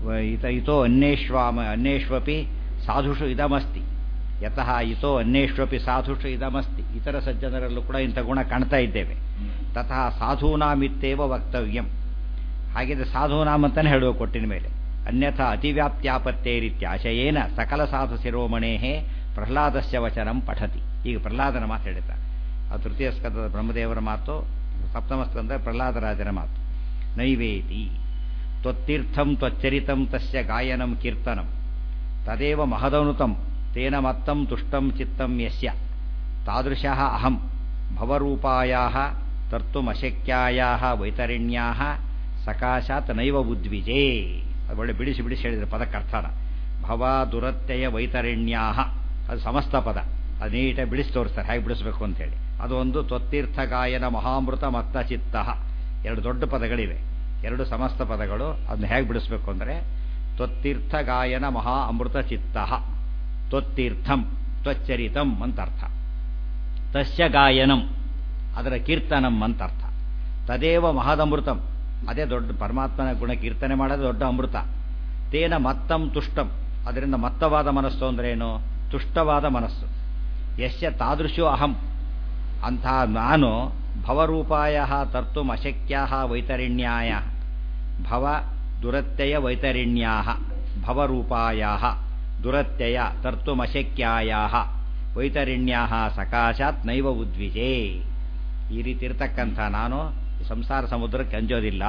ವ- ಇತ ಇತೋ ಅನ್ಯೇಷ್ವಾಮ ಅನ್ಯೇಷ್ವಪಿ ಸಾಧುಷು ಇದಮಸ್ತಿ ಯತಃ ಇತೋ ಅನ್ಯೇಷ್ವಪಿ ಸಾಧುಷು ಇದಮಸ್ತಿ ಇತರ ಸಜ್ಜನರಲ್ಲೂ ಕೂಡ ಇಂಥ ಗುಣ ಕಾಣ್ತಾ ಇದ್ದೇವೆ ತತಃ ಸಾಧೂನಾಮಿತ್ತೇವ ವಕ್ತವ್ಯಂ ಹಾಗಿದ್ರೆ ಸಾಧೂನಾಮ್ ಅಂತಾನೆ ಹೇಳುವ ಕೊಟ್ಟಿನ ಮೇಲೆ ಅನ್ಯಥಾ ಅತಿವ್ಯಾಪ್ತ್ಯಾಪತ್ತೇರಿತ್ಯಾಶಯೇನ ಸಕಲ ಸಾಧು ಶಿರೋಮಣೇಹೇ ಪ್ರಹ್ಲಾದಸ್ಯ ವಚನಂ ಪಠತಿ ಈಗ ಪ್ರಹ್ಲಾದನ ಮಾತು ಹೇಳಿದ ಆ ತೃತೀಯ ಸ್ಕಂದದ ಬ್ರಹ್ಮದೇವರ ಮಾತು ಸಪ್ತಮ ಸ್ಕಂದ ಪ್ರಹ್ಲಾದರಾಜನ ಮಾತು ನೈವೇತಿ ತ್ವತ್ತೀರ್ಥಂ ತ್ವಚ್ಚರಿತಂ ತಸ್ಯ ಗಾಯನಂ ಕೀರ್ತನಂ ತದೇವ ಮಹದನುತಂ ತೇನ ಮತ್ತಂ ತುಷ್ಟಂ ಚಿತ್ತಂ ಯಸ್ಯ ತಾದೃಶಃ ಅಹಂ ಭವರೂಪಾಯಾಹ ತರ್ತುಮಶಕ್ಯಾಯಾಹ ವೈತರಿಣ್ಯಾಹ ಸಕಾಶಾತ್ ನೈವ ಉದ್ವಿಜೇ ಅದು ಒಳ್ಳೆ ಬಿಡಿಸಿ ಬಿಡಿಸಿ ಹೇಳಿದ್ರೆ ಪದಕ್ಕೆ ಅರ್ಥನ ಭವ ದುರತ್ಯಯ ವೈತರಿಣ್ಯಾಹ ಅದು ಸಮಸ್ತ ಪದ ಅದು ನೀಟಾಗಿ ಬಿಡಿಸಿ ತೋರಿಸ್ತಾರೆ ಹೇಗೆ ಬಿಡಿಸ್ಬೇಕು ಅಂತೇಳಿ ಅದೊಂದು ತ್ವತ್ತೀರ್ಥ ಗಾಯನ ಮಹಾಮೃತ ಮತ್ತ ಚಿತ್ತ ಎರಡು ದೊಡ್ಡ ಪದಗಳಿವೆ ಎರಡು ಸಮಸ್ತ ಪದಗಳು ಅದನ್ನ ಹೇಗೆ ಬಿಡಿಸ್ಬೇಕು ಅಂದರೆ ತ್ವತ್ತೀರ್ಥ ಗಾಯನ ಮಹಾ ಅಮೃತ ಚಿತ್ತ ತ್ವತ್ತೀರ್ಥಂ ತ್ವಚ್ಚರಿತಂ ಅಂತ ಅರ್ಥ ತಸ್ಯ ಗಾಯನಂ ಅದರ ಕೀರ್ತನಂ ಅಂತ ಅರ್ಥ ತದೇವ ಮಹದಮೃತಂ ಅದೇ ದೊಡ್ಡ ಪರಮಾತ್ಮನ ಗುಣ ಕೀರ್ತನೆ ಮಾಡೋದು ದೊಡ್ಡ ಅಮೃತ ತೇನ ಮತ್ತಂ ತುಷ್ಟಂ ಅದರಿಂದ ಮತ್ತವಾದ ಮನಸ್ಸು ಅಂದ್ರೆ ಏನು ತುಷ್ಟವಾದ ಮನಸ್ಸು ಯಶ್ಯ ತಾದೃಶೋ ಅಹಂ ಅಂತಹ ನಾನು ಭವರೂಪಾಯ ತರ್ತುಂ ಅಶಕ್ಯಾ ವೈತರಿಣ್ಯಾಯ ಭವ ದುರತ್ಯಯ ವೈತರಿಣ್ಯಾ ಭವರೂಪಾಯ ದುರತ್ಯಯ ತರ್ತುಮಶಕ್ಯಾಯ ವೈತರಿಣ್ಯಾ ಸಕಾಶಾತ್ ನೈವ ಉದ್ವಿಜೇ ಈ ರೀತಿ ಇರತಕ್ಕಂಥ ನಾನು ಈ ಸಂಸಾರ ಸಮುದ್ರಕ್ಕೆ ಅಂಜೋದಿಲ್ಲ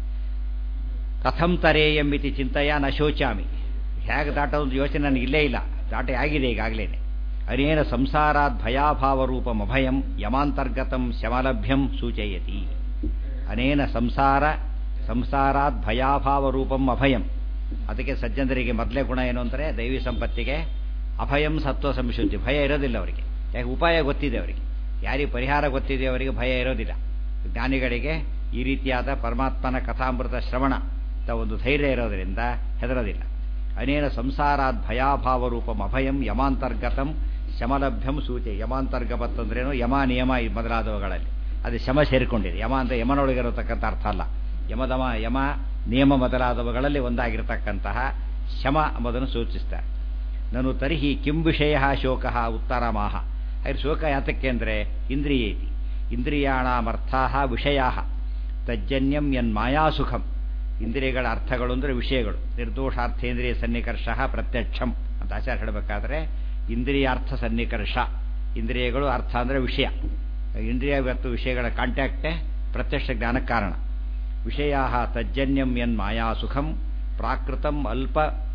ಕಥಂ ತರೇಯಂಬಿತಿ ಚಿಂತೆಯ ನ ಶೋಚಾಮಿ ಹೇಗೆ ದಾಟೋದು ಯೋಚನೆ ನನಗೆ ಇಲ್ಲೇ ಇಲ್ಲ ದಾಟ ಆಗಿದೆ ಈಗಾಗಲೇ ಅನೇನ ಸಂಸಾರಾತ್ ಭಯಾಭಾವರೂಪಮಭಯಂ ಯಮಾಂತರ್ಗತಂ ಶಮಲಭ್ಯಂ ಸೂಚಯತಿ ಅನೇನ ಸಂಸಾರ ಸಂಸಾರಾತ್ ಭಯಾಭಾವರೂಪಂ ಅಭಯಂ ಅದಕ್ಕೆ ಸಜ್ಜನರಿಗೆ ಮೊದಲೇ ಗುಣ ಏನು ಅಂದರೆ ದೈವಿ ಸಂಪತ್ತಿಗೆ ಅಭಯಂ ಸತ್ವ ಸಂಶುದ್ಧಿ ಭಯ ಇರೋದಿಲ್ಲ ಅವರಿಗೆ ಯಾಕೆ ಉಪಾಯ ಗೊತ್ತಿದೆ ಅವರಿಗೆ ಯಾರಿಗೆ ಪರಿಹಾರ ಗೊತ್ತಿದೆ ಅವರಿಗೆ ಭಯ ಇರೋದಿಲ್ಲ ಜ್ಞಾನಿಗಳಿಗೆ ಈ ರೀತಿಯಾದ ಪರಮಾತ್ಮನ ಕಥಾಮೃತ ಶ್ರವಣ ಅಂತ ಒಂದು ಧೈರ್ಯ ಇರೋದರಿಂದ ಹೆದರೋದಿಲ್ಲ ಅನೇನ ಸಂಸಾರಾತ್ ಭಯಾಭಾವರೂಪಂ ಅಭಯಂ ಯಮಾಂತರ್ಗತಂ ಶಮಲಭ್ಯಂ ಸೂಚೆ ಯಮಾಂತರ್ಗತಂದ್ರೇನು ಯಮ ನಿಯಮ ಈ ಮೊದಲಾದವುಗಳಲ್ಲಿ ಅದು ಶಮ ಸೇರಿಕೊಂಡಿದೆ ಯಮ ಅಂತ ಯಮನೊಳಗೆ ಇರತಕ್ಕಂಥ ಅರ್ಥ ಅಲ್ಲ ಯಮದಮ ಯಮ ನಿಯಮ ಮೊದಲಾದವುಗಳಲ್ಲಿ ಒಂದಾಗಿರತಕ್ಕಂತಹ ಶಮ ಎಂಬುದನ್ನು ಸೂಚಿಸ್ತಾರೆ ನಾನು ತರ್ಹಿ ಕಿಂ ವಿಷಯ ಶೋಕ ಉತ್ತರಮಾಹ ಹಾಗೆ ಶೋಕ ಯಾತಕ್ಕೆ ಅಂದರೆ ಇಂದ್ರಿಯೇತಿ ಇಂದ್ರಿಯಾಣಾಮರ್ಥಾ ವಿಷಯಾ ತಜ್ಜನ್ಯಂ ಯನ್ ಮಾಯಾಸುಖಂ ಇಂದ್ರಿಯಗಳ ಅರ್ಥಗಳು ಅಂದರೆ ವಿಷಯಗಳು ನಿರ್ದೋಷಾರ್ಥೇಂದ್ರಿಯ ಸನ್ನಿಕರ್ಷ ಪ್ರತ್ಯಕ್ಷಂ ಅಂತ ಆಚಾರ ಹೇಳಬೇಕಾದ್ರೆ ಇಂದ್ರಿಯಾರ್ಥ ಸನ್ನಿಕರ್ಷ ಇಂದ್ರಿಯಗಳು ಅರ್ಥ ಅಂದರೆ ವಿಷಯ ಇಂದ್ರಿಯ ಮತ್ತು ವಿಷಯಗಳ ಕಾಂಟ್ಯಾಕ್ಟೇ ಪ್ರತ್ಯಕ್ಷ ಜ್ಞಾನಕ್ಕೆ ಕಾರಣ ವಿಷಯಾ ತಜ್ಜನ್ಯಂ ಯನ್ ಮಾಯಾಸುಖಂ ಪ್ರಾಕೃತಂ ಅಲ್ಪ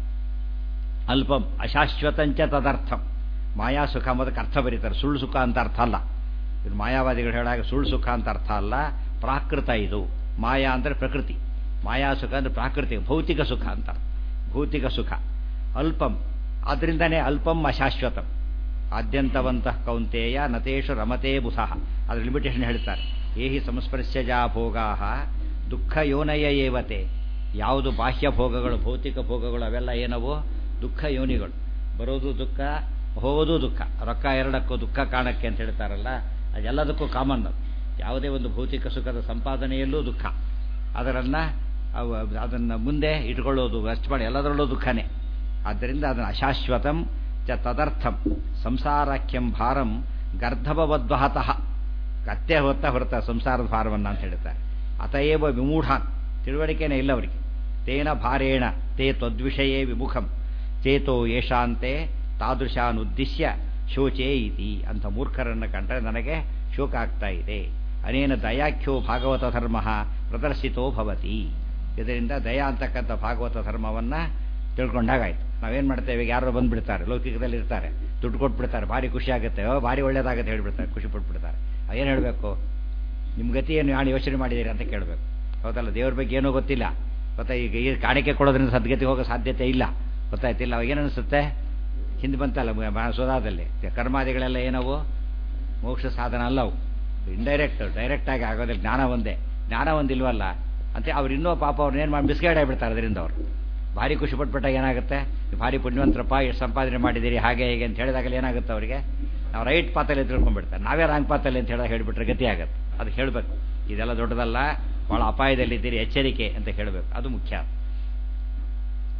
ಅಲ್ಪಂ ಅಶಾಶ್ವತಂಚ ತದರ್ಥಂ ಮಾಯಾಸುಖ ಅನ್ನೋದಕ್ಕೆ ಅರ್ಥ ಬರೀತಾರೆ ಸುಳ್ಳು ಸುಖ ಅಂತ ಅರ್ಥ ಅಲ್ಲ ಇದು ಮಾಯಾವಾದಿಗಳು ಹೇಳಾಗ ಸುಳ್ಳು ಸುಖ ಅಂತ ಅರ್ಥ ಅಲ್ಲ ಪ್ರಾಕೃತ ಇದು ಮಾಯಾ ಅಂದರೆ ಪ್ರಕೃತಿ ಮಾಯಾಸುಖ ಅಂದರೆ ಪ್ರಾಕೃತಿಕ ಭೌತಿಕ ಸುಖ ಅಂತ ಭೌತಿಕ ಸುಖ ಅಲ್ಪಂ ಆದ್ದರಿಂದನೇ ಅಲ್ಪಂ ಅಶಾಶ್ವತಂ ಆದ್ಯಂತವಂತಃ ಕೌಂತೆಯ ನತೇಶು ರಮತೆ ಬುಸಃ ಅದ್ರ ಲಿಮಿಟೇಷನ್ ಹೇಳ್ತಾರೆ ಏಹಿ ಸಂಸ್ಪರ್ಶಜಾ ಭೋಗಾ ದುಃಖ ಯೋನಯ ಏವತೆ ಯಾವುದು ಬಾಹ್ಯ ಭೋಗಗಳು ಭೌತಿಕ ಭೋಗಗಳು ಅವೆಲ್ಲ ಏನವು ದುಃಖ ಯೋನಿಗಳು ಬರೋದು ದುಃಖ ಹೋಗೋದು ದುಃಖ ರೊಕ್ಕ ಎರಡಕ್ಕೂ ದುಃಖ ಕಾಣಕ್ಕೆ ಅಂತ ಹೇಳ್ತಾರಲ್ಲ ಅದೆಲ್ಲದಕ್ಕೂ ಕಾಮನ್ ಅದು ಯಾವುದೇ ಒಂದು ಭೌತಿಕ ಸುಖದ ಸಂಪಾದನೆಯಲ್ಲೂ ದುಃಖ ಅದರನ್ನು ಅದನ್ನು ಮುಂದೆ ಇಟ್ಕೊಳ್ಳೋದು ವೆಸ್ಟ್ ಮಾಡಿ ಎಲ್ಲದರಲ್ಲೂ ದುಃಖನೇ ಆದ್ದರಿಂದ ಅದನ್ನು ಅಶಾಶ್ವತಂ ಚ ತದರ್ಥಂ ಸಂಸಾರಕ್ಯಂ ಭಾರಂ ಗರ್ಧಭವದ್ವಹತಃ ಕತ್ತೆ ಹೊತ್ತ ಹೊರತ ಸಂಸಾರದ ಭಾರವನ್ನು ಅಂತ ಹೇಳ್ತಾರೆ ಅತಏವ ವಿಮೂಢಾನ್ ತಿಳುವಳಿಕೆನೇ ಇಲ್ಲ ಅವರಿಗೆ ತೇನ ಭಾರೇಣ ತೇ ತ್ವದ್ವಿಷಯೇ ವಿಮುಖಂ ಚೇತೋ ಯೇಷಾಂತೆ ತಾದೃಶಾನ್ ಉದ್ದೇಶ್ಯ ಶೋಚೇ ಇತಿ ಅಂತ ಮೂರ್ಖರನ್ನು ಕಂಡ್ರೆ ನನಗೆ ಶೋಕ ಆಗ್ತಾ ಇದೆ ಅನೇನ ದಯಾಖ್ಯೋ ಭಾಗವತ ಧರ್ಮ ಪ್ರದರ್ಶಿತೋ ಭವತಿ ಇದರಿಂದ ದಯಾ ಅಂತಕ್ಕಂಥ ಭಾಗವತ ಧರ್ಮವನ್ನು ತಿಳ್ಕೊಂಡಾಗಾಯ್ತು ನಾವೇನು ಮಾಡ್ತೇವೆ ಯಾರು ಬಂದುಬಿಡ್ತಾರೆ ಲೌಕಿಕದಲ್ಲಿ ಇರ್ತಾರೆ ದುಡ್ಡು ಕೊಟ್ಬಿಡ್ತಾರೆ ಭಾರಿ ಖುಷಿ ಆಗುತ್ತೆ ಓ ಭಾರಿ ಒಳ್ಳೇದಾಗುತ್ತೆ ಹೇಳ್ಬಿಡ್ತಾರೆ ಖುಷಿ ಪಟ್ಬಿಡ್ತಾರೆ ಏನು ಹೇಳಬೇಕು ನಿಮ್ಮ ಗತಿ ಏನು ಯಾರು ಯೋಚನೆ ಮಾಡಿದ್ದೀರಿ ಅಂತ ಕೇಳಬೇಕು ಹೌದಲ್ಲ ದೇವ್ರ ಬಗ್ಗೆ ಏನೂ ಗೊತ್ತಿಲ್ಲ ಗೊತ್ತಾ ಈಗ ಈ ಕಾಣಿಕೆ ಕೊಡೋದ್ರಿಂದ ಸದ್ಗತಿ ಹೋಗೋ ಸಾಧ್ಯತೆ ಇಲ್ಲ ಗೊತ್ತಾಯ್ತಿಲ್ಲ ಅವಾಗ ಏನನ್ನಿಸುತ್ತೆ ಹಿಂದೆ ಬಂತಲ್ಲ ಸೋದಾದಲ್ಲಿ ಕರ್ಮಾದಿಗಳೆಲ್ಲ ಏನವು ಮೋಕ್ಷ ಸಾಧನ ಅಲ್ಲ ಅವು ಇಂಡೈರೆಕ್ಟ್ ಡೈರೆಕ್ಟಾಗಿ ಆಗೋದಿಲ್ಲ ಜ್ಞಾನ ಒಂದೇ ಜ್ಞಾನ ಒಂದಿಲ್ವಲ್ಲ ಅಂತ ಅವ್ರು ಇನ್ನೂ ಪಾಪ ಅವ್ರನ್ನ ಏನು ಮಾಡಿ ಬಿಸ್ಕೆಟ್ ಆಗಿಬಿಡ್ತಾರೆ ಅದರಿಂದ ಅವರು ಭಾರಿ ಖುಷಿ ಪಟ್ಬಿಟ್ಟಾಗ ಏನಾಗುತ್ತೆ ಭಾರಿ ಪುಣ್ಯವಂತರಪ್ಪ ಎಷ್ಟು ಸಂಪಾದನೆ ಮಾಡಿದ್ದೀರಿ ಹಾಗೆ ಹೇಗೆ ಅಂತ ಹೇಳಿದಾಗಲೇ ಏನಾಗುತ್ತೆ ಅವರಿಗೆ ನಾವು ರೈಟ್ ಪಾತಲ್ಲಿ ತಿಳ್ಕೊಂಡ್ಬಿಡ್ತಾರೆ ನಾವೇ ರಾಂಗ್ ಪಾತಲ್ಲಿ ಅಂತ ಹೇಳಿ ಹೇಳಿಬಿಟ್ರೆ ಗತಿ ಆಗುತ್ತೆ ಅದು ಹೇಳಬೇಕು ಇದೆಲ್ಲ ದೊಡ್ಡದಲ್ಲ ಭಾಳ ಅಪಾಯದಲ್ಲಿದ್ದೀರಿ ಎಚ್ಚರಿಕೆ ಅಂತ ಹೇಳಬೇಕು ಅದು ಮುಖ್ಯ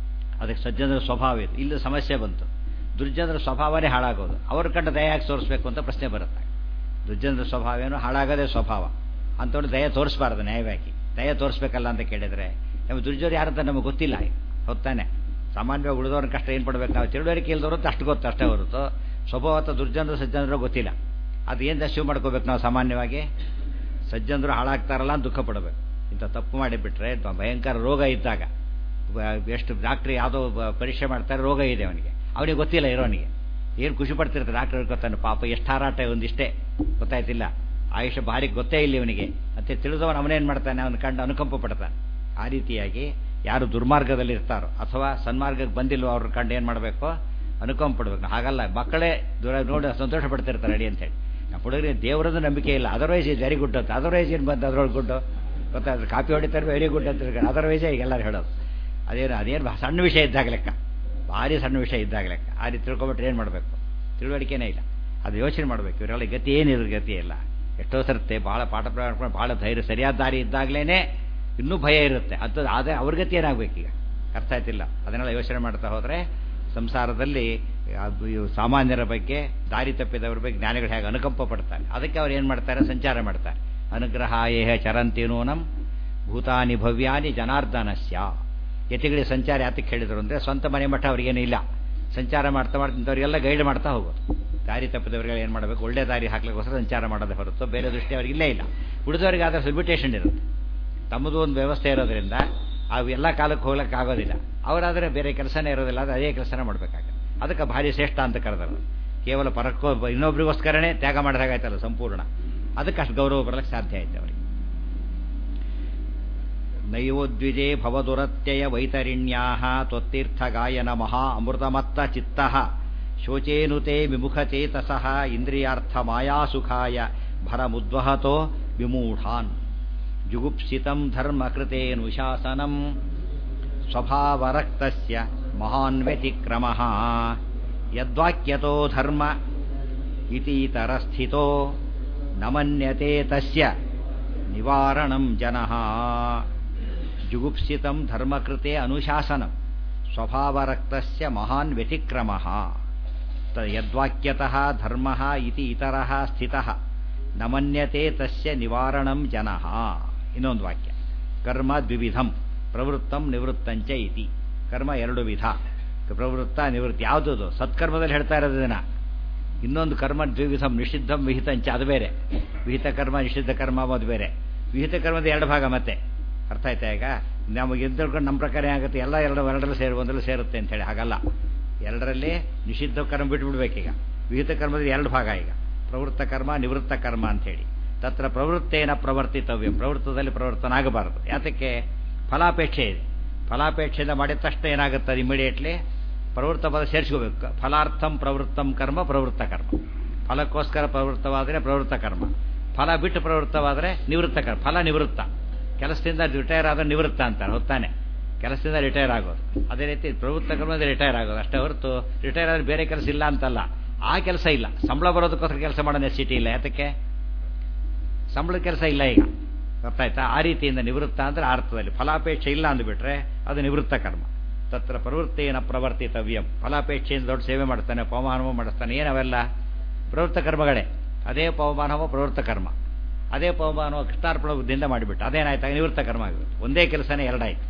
ಅದಕ್ಕೆ ಸಜ್ಜನರ ಸ್ವಭಾವ ಇದು ಇಲ್ಲಿ ಸಮಸ್ಯೆ ಬಂತು ದುರ್ಜನರ ಸ್ವಭಾವನೇ ಹಾಳಾಗೋದು ಅವ್ರ ಕಂಡ ದಯ ಯಾಕೆ ತೋರಿಸ್ಬೇಕು ಅಂತ ಪ್ರಶ್ನೆ ಬರುತ್ತೆ ದುರ್ಜನರ ಸ್ವಭಾವ ಏನು ಹಾಳಾಗೋದೇ ಸ್ವಭಾವ ಅಂಥವ್ರು ದಯ ತೋರಿಸ್ಬಾರ್ದು ನ್ಯಾಯವಾಗಿ ದಯ ತೋರಿಸ್ಬೇಕಲ್ಲ ಅಂತ ಕೇಳಿದರೆ ನಮ್ಮ ದುರ್ಜೋರು ಯಾರಂತ ನಮಗೆ ಗೊತ್ತಿಲ್ಲ ಹೊತ್ತಾನೆ ಸಾಮಾನ್ಯವಾಗಿ ಉಳಿದವ್ರ ಕಷ್ಟ ಏನು ಪಡ್ಬೇಕು ನಾವು ತಿಳುವಳಿಕೆ ಇಲ್ದವರು ಅಂತ ಅಷ್ಟು ಗೊತ್ತು ಅಷ್ಟೇ ಹೊರತು ಸ್ವಭಾವತ ದುರ್ಜನರು ಸಜ್ಜನರು ಗೊತ್ತಿಲ್ಲ ಅದು ಏನು ಅಶೀವ್ ಮಾಡ್ಕೋಬೇಕು ನಾವು ಸಾಮಾನ್ಯವಾಗಿ ಸಜ್ಜನರು ಹಾಳಾಗ್ತಾರಲ್ಲ ಅಂತ ದುಃಖ ಪಡಬೇಕು ಇಂಥ ತಪ್ಪು ಮಾಡಿಬಿಟ್ರೆ ಭಯಂಕರ ರೋಗ ಇದ್ದಾಗ ಎಷ್ಟು ಡಾಕ್ಟ್ರ್ ಯಾವುದೋ ಪರೀಕ್ಷೆ ಮಾಡ್ತಾರೆ ರೋಗ ಇದೆ ಅವನಿಗೆ ಅವನಿಗೆ ಗೊತ್ತಿಲ್ಲ ಇರೋನಿಗೆ ಏನು ಖುಷಿ ಪಡ್ತಿರ್ತಾರೆ ಡಾಕ್ಟರ್ ಗೊತ್ತಾನೆ ಪಾಪ ಎಷ್ಟು ಹಾರಾಟ ಒಂದಿಷ್ಟೇ ಗೊತ್ತಾಯ್ತಿಲ್ಲ ಆಯುಷ ಭಾರಿ ಗೊತ್ತೇ ಇಲ್ಲ ಇವನಿಗೆ ಮತ್ತೆ ತಿಳಿದವನು ಅವನೇನು ಮಾಡ್ತಾನೆ ಅವನ ಕಂಡು ಅನುಕಂಪ ಪಡ್ತಾನೆ ಆ ರೀತಿಯಾಗಿ ಯಾರು ದುರ್ಮಾರ್ಗದಲ್ಲಿ ಇರ್ತಾರೋ ಅಥವಾ ಸನ್ಮಾರ್ಗಕ್ಕೆ ಬಂದಿಲ್ವೋ ಅವ್ರ ಕಂಡು ಏನು ಮಾಡಬೇಕು ಅನುಕಂಪ ಪಡ್ಬೇಕು ಹಾಗಲ್ಲ ಮಕ್ಕಳೇ ದೂರ ನೋಡಿ ಸಂತೋಷ ಪಡ್ತಿರ್ತಾರೆ ಅಡಿ ಅಂತೇಳಿ ನಮ್ಮ ಹುಡುಗರಿಗೆ ದೇವರದ್ದು ನಂಬಿಕೆ ಇಲ್ಲ ಅದರ್ವೈಸ್ ಇಸ್ ವೆರಿ ಗುಡ್ ಅಂತ ಅದರ್ವೈಸ್ ಏನು ಬಂತು ಅದ್ರೊಳಗೆ ಗುಡ್ಡು ಗೊತ್ತಾದ್ರೆ ಕಾಪಿ ಹೊಡಿತಾರೆ ವೆರಿ ಗುಡ್ ಅಂತ ಹೇಳ್ತಾರೆ ಅದರ್ವೈಸೇ ಈಗ ಎಲ್ಲರೂ ಹೇಳೋದು ಅದೇನು ಅದೇನು ಸಣ್ಣ ವಿಷಯ ಇದ್ದಾಗ ಲೆಕ್ಕ ಭಾರಿ ಸಣ್ಣ ವಿಷಯ ಇದ್ದಾಗ ಲೆಕ್ಕ ಆ ರೀತಿ ತಿಳ್ಕೊಬಿಟ್ರೆ ಏನು ಮಾಡಬೇಕು ತಿಳುವಳಿಕೆನೇ ಇಲ್ಲ ಅದು ಯೋಚನೆ ಮಾಡಬೇಕು ಇವರೆಲ್ಲ ಗತಿ ಏನಿದ್ರು ಗತಿ ಇಲ್ಲ ಎಷ್ಟೋ ಸರ್ತೆ ಭಾಳ ಪಾಠ ಪ್ರಯಾಣ ಭಾಳ ಧೈರ್ಯ ಸರಿಯಾದ ದಾರಿ ಇದ್ದಾಗಲೇ ಇನ್ನೂ ಭಯ ಇರುತ್ತೆ ಅದು ಆದರೆ ಅವ್ರ ಗತಿ ಏನಾಗಬೇಕೀಗ ಅರ್ಥ ಆಯ್ತಿಲ್ಲ ಅದನ್ನೆಲ್ಲ ಯೋಚನೆ ಮಾಡ್ತಾ ಹೋದರೆ ಸಂಸಾರದಲ್ಲಿ ಸಾಮಾನ್ಯರ ಬಗ್ಗೆ ದಾರಿ ತಪ್ಪಿದವ್ರ ಬಗ್ಗೆ ಜ್ಞಾನಿಗಳು ಹೇಗೆ ಅನುಕಂಪ ಪಡ್ತಾರೆ ಅದಕ್ಕೆ ಅವ್ರು ಏನು ಮಾಡ್ತಾರೆ ಸಂಚಾರ ಮಾಡ್ತಾರೆ ಅನುಗ್ರಹ ಏಹ ಚರಂತಿನೂನಂ ಭೂತಾನಿ ಭವ್ಯಾನಿ ಜನಾರ್ದನಸ್ಯ ಯತಿಗಳಿಗೆ ಸಂಚಾರ ಯಾತಕ್ಕೆ ಹೇಳಿದ್ರು ಅಂದರೆ ಸ್ವಂತ ಮನೆ ಮಠ ಅವ್ರಿಗೇನು ಇಲ್ಲ ಸಂಚಾರ ಮಾಡ್ತಾ ಮಾಡ್ತಿದ್ದವರಿಗೆಲ್ಲ ಗೈಡ್ ಮಾಡ್ತಾ ಹೋಗೋದು ದಾರಿ ತಪ್ಪಿದವರಿಗೆ ಏನು ಮಾಡಬೇಕು ಒಳ್ಳೆ ದಾರಿ ಹಾಕ್ಲಿಕ್ಕೋಸ್ಕರ ಸಂಚಾರ ಮಾಡೋದೇ ಹೊರತು ಬೇರೆ ದೃಷ್ಟಿ ಅವ್ರಿಗೆ ಇಲ್ಲೇ ಇಲ್ಲ ಉಳಿದವರಿಗೆ ಅದರ ಲಿಮಿಟೇಷನ್ ಇರುತ್ತೆ ತಮ್ಮದು ಒಂದು ವ್ಯವಸ್ಥೆ ಇರೋದ್ರಿಂದ ಅವು ಎಲ್ಲ ಕಾಲಕ್ಕೆ ಹೋಗ್ಲಿಕ್ಕೆ ಆಗೋದಿಲ್ಲ ಅವರಾದರೆ ಬೇರೆ ಕೆಲಸನೇ ಇರೋದಿಲ್ಲ ಅದು ಅದೇ ಕೆಲಸನ ಮಾಡಬೇಕಾಗುತ್ತೆ ಅದಕ್ಕೆ ಭಾರಿ ಶ್ರೇಷ್ಠ ಅಂತ ಕರೆದರು ಕೇವಲ ಪರಕ್ಕೋ ಇನ್ನೊಬ್ರಿಗೋಸ್ಕರನೇ ತ್ಯಾಗ ಮಾಡಿದಾಗಾಯ್ತಲ್ಲ ಸಂಪೂರ್ಣ ಅದಕ್ಕೆ ಅಷ್ಟು ಗೌರವ ಬರಲಿಕ್ಕೆ ಸಾಧ್ಯ ಆಯ್ತು ಅವರಿಗೆ ನೈವೋದ್ವಿಜೇ ಭವದುರತ್ಯಯ ವೈತರಿಣ್ಯಾ ತ್ವತ್ತೀರ್ಥಗಾಯನ ಮಹಾ ಅಮೃತಮತ್ತ ಚಿತ್ತ ಶೋಚೇನುತೆ ವಿಮುಖಚೇತಸಃ ಇಂದ್ರಿಯಾರ್ಥ ಮಾಯಾಸುಖಾಯ ಭರಮುದ್ವಹತೋ ವಿಮೂಢಾನ್ ಜುಗುಪ್ಸಿತಂ ಧರ್ಮಕೃತೇನುಶಾಸನಂ ಸ್ವಭಾವರಕ್ತಸ್ಯ ಮಹಾನ್ ವ್ಯತಿಕ್ರಮಃ ಯದ್ವಾಕ್ಯತೋ ಧರ್ಮ ಇತೀತರಸ್ಥಿತೋ ನ ಮನ್ಯತೆ ತಸ್ಯ ನಿವಾರಣಂ ಜನಃ ಜುಗುಪ್ಸಿತಂ ಧರ್ಮಕೃತೆ ಅನುಶಾಸನಂ ಸ್ವಭಾವರಕ್ತಸ್ಯ ಮಹಾನ್ ವ್ಯತಿಕ್ರಮಃ ಯದ್ವಾಕ್ಯತಃ ಧರ್ಮಃ ಇತಿ ಇತರಃ ಸ್ಥಿತಃ ನ ಮನ್ಯತೆ ತಸ್ಯ ನಿವಾರಣಂ ಜನಃ ಇನ್ನೊಂದು ವಾಕ್ಯ ಕರ್ಮ ದ್ವಿವಿಧಂ ಪ್ರವೃತ್ತಂ ನಿವೃತ್ತಂಚ ಇತಿ ಕರ್ಮ ಎರಡು ವಿಧ ಪ್ರವೃತ್ತ ನಿವೃತ್ತಿ ಯಾವುದದು ಸತ್ಕರ್ಮದಲ್ಲಿ ಹೇಳ್ತಾ ಇರೋದನ್ನ ಇನ್ನೊಂದು ಕರ್ಮ ದ್ವಿವಿಧಂ ನಿಷಿದ್ಧಂ ವಿಹಿತಂಚ ಅದು ಬೇರೆ ವಿಹಿತ ಕರ್ಮ ನಿಷಿದ್ಧ ಕರ್ಮ ಅದು ಬೇರೆ ವಿಹಿತ ಕರ್ಮದ ಎರಡು ಭಾಗ ಮತ್ತೆ ಅರ್ಥ ಆಯ್ತಾ ಈಗ ನಮಗೆ ಎದ್ದುಕೊಂಡು ನಮ್ಮ ಪ್ರಕಾರ ಏನಾಗುತ್ತೆ ಎಲ್ಲ ಎರಡು ಎರಡರಲ್ಲಿ ಸೇರಿ ಒಂದರಲ್ಲಿ ಸೇರುತ್ತೆ ಅಂತೇಳಿ ಹಾಗಲ್ಲ ಎರಡರಲ್ಲಿ ನಿಷಿದ್ಧ ಕರ್ಮ ಬಿಟ್ಬಿಡ್ಬೇಕೀಗ ವಿಹಿತ ಕರ್ಮದ ಎರಡು ಭಾಗ ಈಗ ಪ್ರವೃತ್ತ ಕರ್ಮ ನಿವೃತ್ತ ಕರ್ಮ ಅಂಥೇಳಿ ತತ್ರ ಪ್ರವೃತ್ತೇನ ಪ್ರವರ್ತಿತವ್ಯ ಪ್ರವೃತ್ತದಲ್ಲಿ ಪ್ರವರ್ತನಾಗಬಾರದು ಯಾತಕ್ಕೆ ಫಲಾಪೇಕ್ಷೆ ಇದೆ ಫಲಾಪೇಕ್ಷೆಯಿಂದ ಮಾಡಿದ ತಕ್ಷಣ ಏನಾಗುತ್ತೆ ಇಮಿಡಿಯೇಟ್ಲಿ ಪ್ರವೃತ್ತ ಪದ ಸೇರಿಸ್ಕೋಬೇಕು ಫಲಾರ್ಥಂ ಪ್ರವೃತ್ತಂ ಕರ್ಮ ಪ್ರವೃತ್ತ ಕರ್ಮ ಫಲಕ್ಕೋಸ್ಕರ ಪ್ರವೃತ್ತವಾದರೆ ಪ್ರವೃತ್ತ ಕರ್ಮ ಫಲ ಬಿಟ್ಟು ಪ್ರವೃತ್ತವಾದರೆ ನಿವೃತ್ತ ಕರ್ಮ ಫಲ ನಿವೃತ್ತ ಕೆಲಸದಿಂದ ರಿಟೈರ್ ಆದ್ರೆ ನಿವೃತ್ತ ಅಂತಾರೆ ಹೊತ್ತಾನೆ ಕೆಲಸದಿಂದ ರಿಟೈರ್ ಆಗೋದು ಅದೇ ರೀತಿ ಪ್ರವೃತ್ತ ಕರ್ಮದಿಂದ ರಿಟೈರ್ ಆಗೋದು ಅಷ್ಟೇ ಹೊರತು ರಿಟೈರ್ ಆದರೆ ಬೇರೆ ಕೆಲಸ ಇಲ್ಲ ಅಂತಲ್ಲ ಆ ಕೆಲಸ ಇಲ್ಲ ಸಂಬಳ ಬರೋದಕ್ಕೋಸ್ಕರ ಕೆಲಸ ಮಾಡೋ ನೆಸಿಟಿ ಇಲ್ಲ ಯಾತಕ್ಕೆ ಸಂಬಳದ ಕೆಲಸ ಇಲ್ಲ ಈಗ ಗೊತ್ತಾಯ್ತಾ ಆ ರೀತಿಯಿಂದ ನಿವೃತ್ತ ಅಂದ್ರೆ ಅರ್ಥದಲ್ಲಿ ಫಲಾಪೇಕ್ಷೆ ಇಲ್ಲ ಅಂದ್ಬಿಟ್ರೆ ಅದು ನಿವೃತ್ತ ಕರ್ಮ ತತ್ರ ಪ್ರವೃತ್ತೇನ ಪ್ರವರ್ತಿತವ್ಯಂ ಫಲಾಪೇಕ್ಷೆಯಿಂದ ದೊಡ್ಡ ಸೇವೆ ಮಾಡ್ತಾನೆ ಪವಮಾನವ ಮಾಡಿಸ್ತಾನೆ ಏನವೆಲ್ಲ ಪ್ರವೃತ್ತ ಕರ್ಮಗಳೇ ಅದೇ ಪವಮಾನವ ಪ್ರವೃತ್ತ ಕರ್ಮ ಅದೇ ಪವಮಾನವ ಕೃಷ್ಣಾರ್ಪಣ ಬುದ್ಧಿಯಿಂದ ಮಾಡಿಬಿಟ್ಟು ಅದೇನಾಯ್ತಾಗ ನಿವೃತ್ತ ಕರ್ಮ ಆಗಿಬಿಟ್ಟು ಒಂದೇ ಕೆಲಸನೇ ಎರಡಾಯ್ತು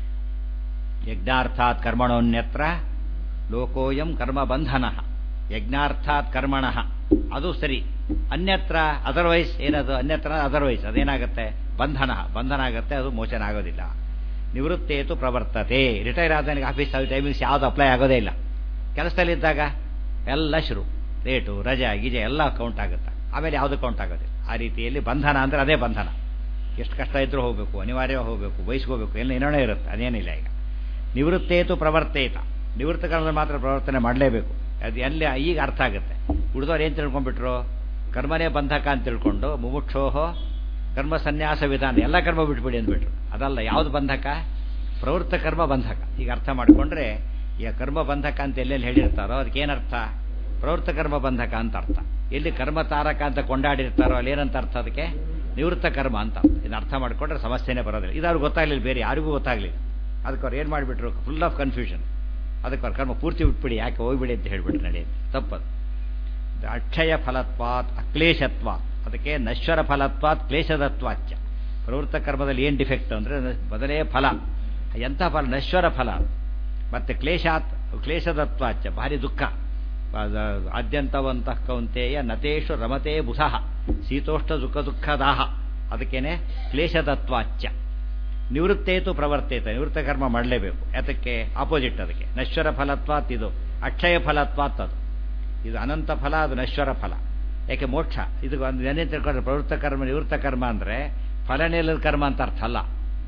ಯಜ್ಞಾರ್ಥಾತ್ ಕರ್ಮಣೋನ್ಯತ್ರ ಲೋಕೋಯಂ ಕರ್ಮ ಬಂಧನ ಯಜ್ಞಾರ್ಥಾತ್ ಕರ್ಮಣ ಅದು ಸರಿ ಅನ್ಯತ್ರ ಅದರ್ವೈಸ್ ಏನದು ಅನ್ಯತ್ರ ಅದರ್ವೈಸ್ ಅದೇನಾಗುತ್ತೆ ಬಂಧನ ಬಂಧನ ಆಗುತ್ತೆ ಅದು ಮೋಚನ ಆಗೋದಿಲ್ಲ ನಿವೃತ್ತೇತು ಪ್ರವರ್ತತೆ ರಿಟೈರ್ ಆದನಿಗೆ ಆಫೀಸ್ ಟೈಮಿಂಗ್ಸ್ ಯಾವುದು ಅಪ್ಲೈ ಆಗೋದೇ ಇಲ್ಲ ಕೆಲಸದಲ್ಲಿದ್ದಾಗ ಎಲ್ಲ ಶುರು ರೇಟು ರಜೆ ಗಿಜೆ ಎಲ್ಲ ಕೌಂಟ್ ಆಗುತ್ತೆ ಆಮೇಲೆ ಯಾವುದು ಕೌಂಟ್ ಆಗೋದಿಲ್ಲ ಆ ರೀತಿಯಲ್ಲಿ ಬಂಧನ ಅಂದರೆ ಅದೇ ಬಂಧನ ಎಷ್ಟು ಕಷ್ಟ ಇದ್ರೂ ಹೋಗಬೇಕು ಅನಿವಾರ್ಯ ಹೋಗಬೇಕು ಬಯಸ್ಕೋಬೇಕು ಎಲ್ಲ ಏನೋ ಇರುತ್ತೆ ಅದೇನಿಲ್ಲ ಈಗ ನಿವೃತ್ತೇತು ಪ್ರವರ್ತೇತ ನಿವೃತ್ತ ಕಾಲದಲ್ಲಿ ಮಾತ್ರ ಪ್ರವರ್ತನೆ ಮಾಡಲೇಬೇಕು ಅದು ಎಲ್ಲಿ ಈಗ ಅರ್ಥ ಆಗುತ್ತೆ ಉಳಿದವ್ರು ಏನು ತಿಳ್ಕೊಂಡ್ಬಿಟ್ರು ಕರ್ಮನೇ ಬಂಧಕ ಅಂತ ತಿಳ್ಕೊಂಡು ಮುಮುಕ್ಷೋಹೋ ಕರ್ಮ ಸನ್ಯಾಸ ವಿಧಾನ ಎಲ್ಲ ಕರ್ಮ ಬಿಟ್ಬಿಡಿ ಅಂದ್ಬಿಟ್ರು ಅದಲ್ಲ ಯಾವುದು ಬಂಧಕ ಪ್ರವೃತ್ತ ಕರ್ಮ ಬಂಧಕ ಈಗ ಅರ್ಥ ಮಾಡಿಕೊಂಡ್ರೆ ಈ ಕರ್ಮ ಬಂಧಕ ಅಂತ ಎಲ್ಲೆಲ್ಲಿ ಹೇಳಿರ್ತಾರೋ ಅದಕ್ಕೇನರ್ಥ ಪ್ರವೃತ್ತ ಕರ್ಮ ಬಂಧಕ ಅಂತ ಅರ್ಥ ಎಲ್ಲಿ ಕರ್ಮ ತಾರಕ ಅಂತ ಕೊಂಡಾಡಿರ್ತಾರೋ ಅಲ್ಲಿ ಏನಂತ ಅರ್ಥ ಅದಕ್ಕೆ ನಿವೃತ್ತ ಕರ್ಮ ಅಂತ ಇದನ್ನ ಅರ್ಥ ಮಾಡಿಕೊಂಡ್ರೆ ಸಮಸ್ಯೆನೇ ಬರೋದಿಲ್ಲ ಇದು ಅವ್ರಿಗೆ ಗೊತ್ತಾಗ್ಲಿಲ್ಲ ಬೇರೆ ಯಾರಿಗೂ ಗೊತ್ತಾಗ್ಲಿಲ್ಲ ಅದಕ್ಕೆ ಅವ್ರು ಏನು ಮಾಡಿಬಿಟ್ರು ಫುಲ್ ಆಫ್ ಕನ್ಫ್ಯೂಷನ್ ಅದಕ್ಕೆ ಅವ್ರ ಕರ್ಮ ಪೂರ್ತಿ ಬಿಟ್ಬಿಡಿ ಯಾಕೆ ಹೋಗ್ಬಿಡಿ ಅಂತ ಹೇಳ್ಬಿಟ್ರೆ ನಡೆಯುತ್ತೆ ತಪ್ಪದು ಅಕ್ಷಯ ಫಲತ್ವಾತ್ ಅಕ್ಲೇಶತ್ವಾತ್ ಅದಕ್ಕೆ ನಶ್ವರ ಫಲತ್ವಾತ್ ಕ್ಲೇಶದತ್ವಾಚ್ಯ ಪ್ರವೃತ್ತ ಕರ್ಮದಲ್ಲಿ ಏನು ಡಿಫೆಕ್ಟ್ ಅಂದರೆ ಮೊದಲೇ ಫಲ ಎಂಥ ಫಲ ನಶ್ವರ ಫಲ ಮತ್ತು ಕ್ಲೇಶಾತ್ ಕ್ಲೇಶದತ್ವಾಚ್ಯ ಭಾರಿ ದುಃಖ ಆದ್ಯಂತವಂತಃ ಕೌಂತೆಯ ನತೇಶು ರಮತೆ ಬುಧಃ ಶೀತೋಷ್ಣ ದುಃಖ ದುಃಖ ದಾಹ ಅದಕ್ಕೇನೆ ಕ್ಲೇಶದತ್ವಾಚ್ಯ ನಿವೃತ್ತೇತು ಪ್ರವರ್ತೇತ ನಿವೃತ್ತ ಕರ್ಮ ಮಾಡಲೇಬೇಕು ಯಾತಕ್ಕೆ ಆಪೋಸಿಟ್ ಅದಕ್ಕೆ ನಶ್ವರ ಫಲತ್ವಾತ್ ಇದು ಅಕ್ಷಯ ಫಲತ್ವಾತ್ ಅದು ಇದು ಅನಂತ ಫಲ ಅದು ನಶ್ವರ ಫಲ ಯಾಕೆ ಮೋಕ್ಷ ಇದು ಒಂದು ಏನೇ ತಿಳ್ಕೊಂಡ್ರೆ ಪ್ರವೃತ್ತ ಕರ್ಮ ನಿವೃತ್ತ ಕರ್ಮ ಅಂದರೆ ಫಲ ನಿಲ್ಲದ ಕರ್ಮ ಅಂತ ಅರ್ಥ ಅಲ್ಲ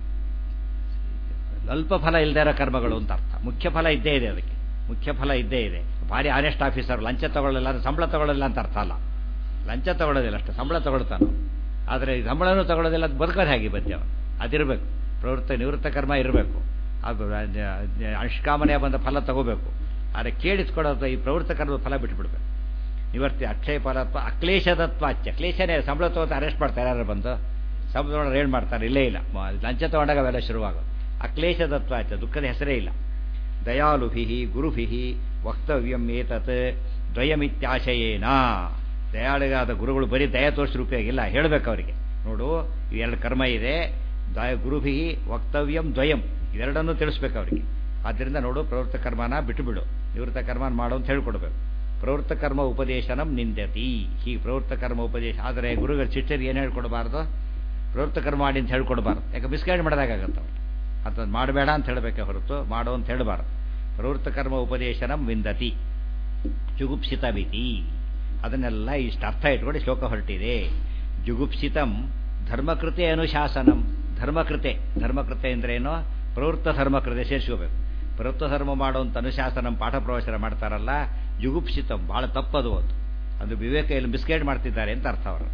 ಅಲ್ಪ ಫಲ ಇಲ್ಲದೆ ಇರೋ ಕರ್ಮಗಳು ಅಂತ ಅರ್ಥ ಮುಖ್ಯ ಫಲ ಇದ್ದೇ ಇದೆ ಅದಕ್ಕೆ ಮುಖ್ಯ ಫಲ ಇದ್ದೇ ಇದೆ ಭಾರಿ ಆನೆಸ್ಟ್ ಆಫೀಸರ್ ಲಂಚ ತಗೊಳ್ಳಲ್ಲ ಅಂದ್ರೆ ಸಂಬಳ ತಗೊಳ್ಳಲ್ಲ ಅಂತ ಅರ್ಥ ಅಲ್ಲ ಲಂಚ ತಗೊಳ್ಳೋದಿಲ್ಲ ಅಷ್ಟೇ ಸಂಬಳ ತಗೊಳ್ತಾನೆ ಆದರೆ ಸಂಬಳನೂ ತಗೊಳ್ಳೋದಿಲ್ಲ ಅದು ಬದುಕೋದು ಹೇಗೆ ಬದ್ಯ ಅದಿರಬೇಕು ಪ್ರವೃತ್ತ ನಿವೃತ್ತ ಕರ್ಮ ಇರಬೇಕು ಅದು ಅಷ್ಕಾಮನೆಯ ಬಂದ ಫಲ ತಗೋಬೇಕು ಆದರೆ ಕೇಳಿಸ್ಕೊಡೋದು ಈ ಪ್ರವೃತ್ತ ಕರ್ಮದ ಫಲ ಬಿಟ್ಬಿಡ್ಬೇಕು ನಿವರ್ತಿ ಅಕ್ಷಯ ಫಲತ್ವ ಅಕ್ಲೇಶದತ್ವಾಚ್ಯ ಕ್ಲೇಶನೇ ಸಂಬಳ ತಗೋತ ಅರೆಸ್ಟ್ ಮಾಡ್ತಾರೆ ಯಾರು ಬಂದು ಸಂಬಳ ತಗೊಂಡ್ರೆ ಏನು ಮಾಡ್ತಾರೆ ಇಲ್ಲೇ ಇಲ್ಲ ಲಂಚ ತಗೊಂಡಾಗ ಅವೆಲ್ಲ ಶುರುವಾಗೋದು ಅಕ್ಲೇಶದತ್ವಾಚ್ಯ ದುಃಖದ ಹೆಸರೇ ಇಲ್ಲ ದಯಾಲುಭಿ ಗುರುಭಿ ವಕ್ತವ್ಯಂ ಏತತ್ ದ್ವಯಮಿತ್ಯಾಶಯೇನ ದಯಾಳಿಗಾದ ಗುರುಗಳು ಬರೀ ದಯ ತೋರಿಸಿ ಉಪಯೋಗ ಇಲ್ಲ ಹೇಳಬೇಕು ಅವರಿಗೆ ನೋಡು ಇವೆರಡು ಕರ್ಮ ಇದೆ ದಯ ಗುರುಭಿ ವಕ್ತವ್ಯಂ ದ್ವಯಂ ಇವೆರಡನ್ನೂ ತಿಳಿಸ್ಬೇಕು ಅವರಿಗೆ ಆದ್ದರಿಂದ ನೋಡು ಪ್ರವೃತ್ತ ಕರ್ಮನ ಬಿಟ್ಟುಬಿಡು ನಿವೃತ್ತ ಕರ್ಮನ ಮಾಡು ಅಂತ ಹೇಳ್ಕೊಡ್ಬೇಕು ಪ್ರವೃತ್ತ ಕರ್ಮ ಉಪದೇಶನಂ ನಿಂದತಿ ಹೀಗೆ ಪ್ರವೃತ್ತ ಕರ್ಮ ಉಪದೇಶ ಆದರೆ ಗುರುಗಳು ಶಿಷ್ಯರಿಗೆ ಏನು ಹೇಳ್ಕೊಡ್ಬಾರ್ದು ಪ್ರವೃತ್ತ ಕರ್ಮ ಮಾಡಿ ಅಂತ ಹೇಳ್ಕೊಡ್ಬಾರ್ದು ಯಾಕೆ ಮಿಸ್ಗೈಡ್ ಮಾಡಿದಾಗತ್ತೆ ಅವ್ರು ಅದು ಮಾಡಬೇಡ ಅಂತ ಹೇಳಬೇಕೆ ಹೊರತು ಮಾಡು ಅಂತ ಹೇಳಬಾರ್ದು ಪ್ರವೃತ್ತ ಕರ್ಮ ಉಪದೇಶನಂ ವಿಂದತಿ ಜುಗುಪ್ಸಿತ ಮಿತಿ ಅದನ್ನೆಲ್ಲ ಇಷ್ಟು ಅರ್ಥ ಇಟ್ಕೊಂಡು ಶ್ಲೋಕ ಹೊರಟಿದೆ ಜುಗುಪ್ಸಿತಂ ಧರ್ಮಕೃತೆ ಅನುಶಾಸನಂ ಧರ್ಮಕೃತೆ ಧರ್ಮಕೃತೆ ಅಂದ್ರೇನು ಪ್ರವೃತ್ತ ಧರ್ಮಕೃತೆ ಸೇರಿಸ್ಕೋಬೇಕು ಪ್ರವೃತ್ತ ಧರ್ಮ ಮಾಡುವಂಥ ಅನುಶಾಸನಂ ಪಾಠ ಪ್ರವಚನ ಮಾಡ್ತಾರಲ್ಲ ಜುಗುಪ್ಸಿತಂ ಬಹಳ ತಪ್ಪದು ಅದು ಅದು ವಿವೇಕ ಇಲ್ಲಿ ಮಿಸ್ಗೈಡ್ ಮಾಡ್ತಿದ್ದಾರೆ ಅಂತ ಅರ್ಥ ಅವರು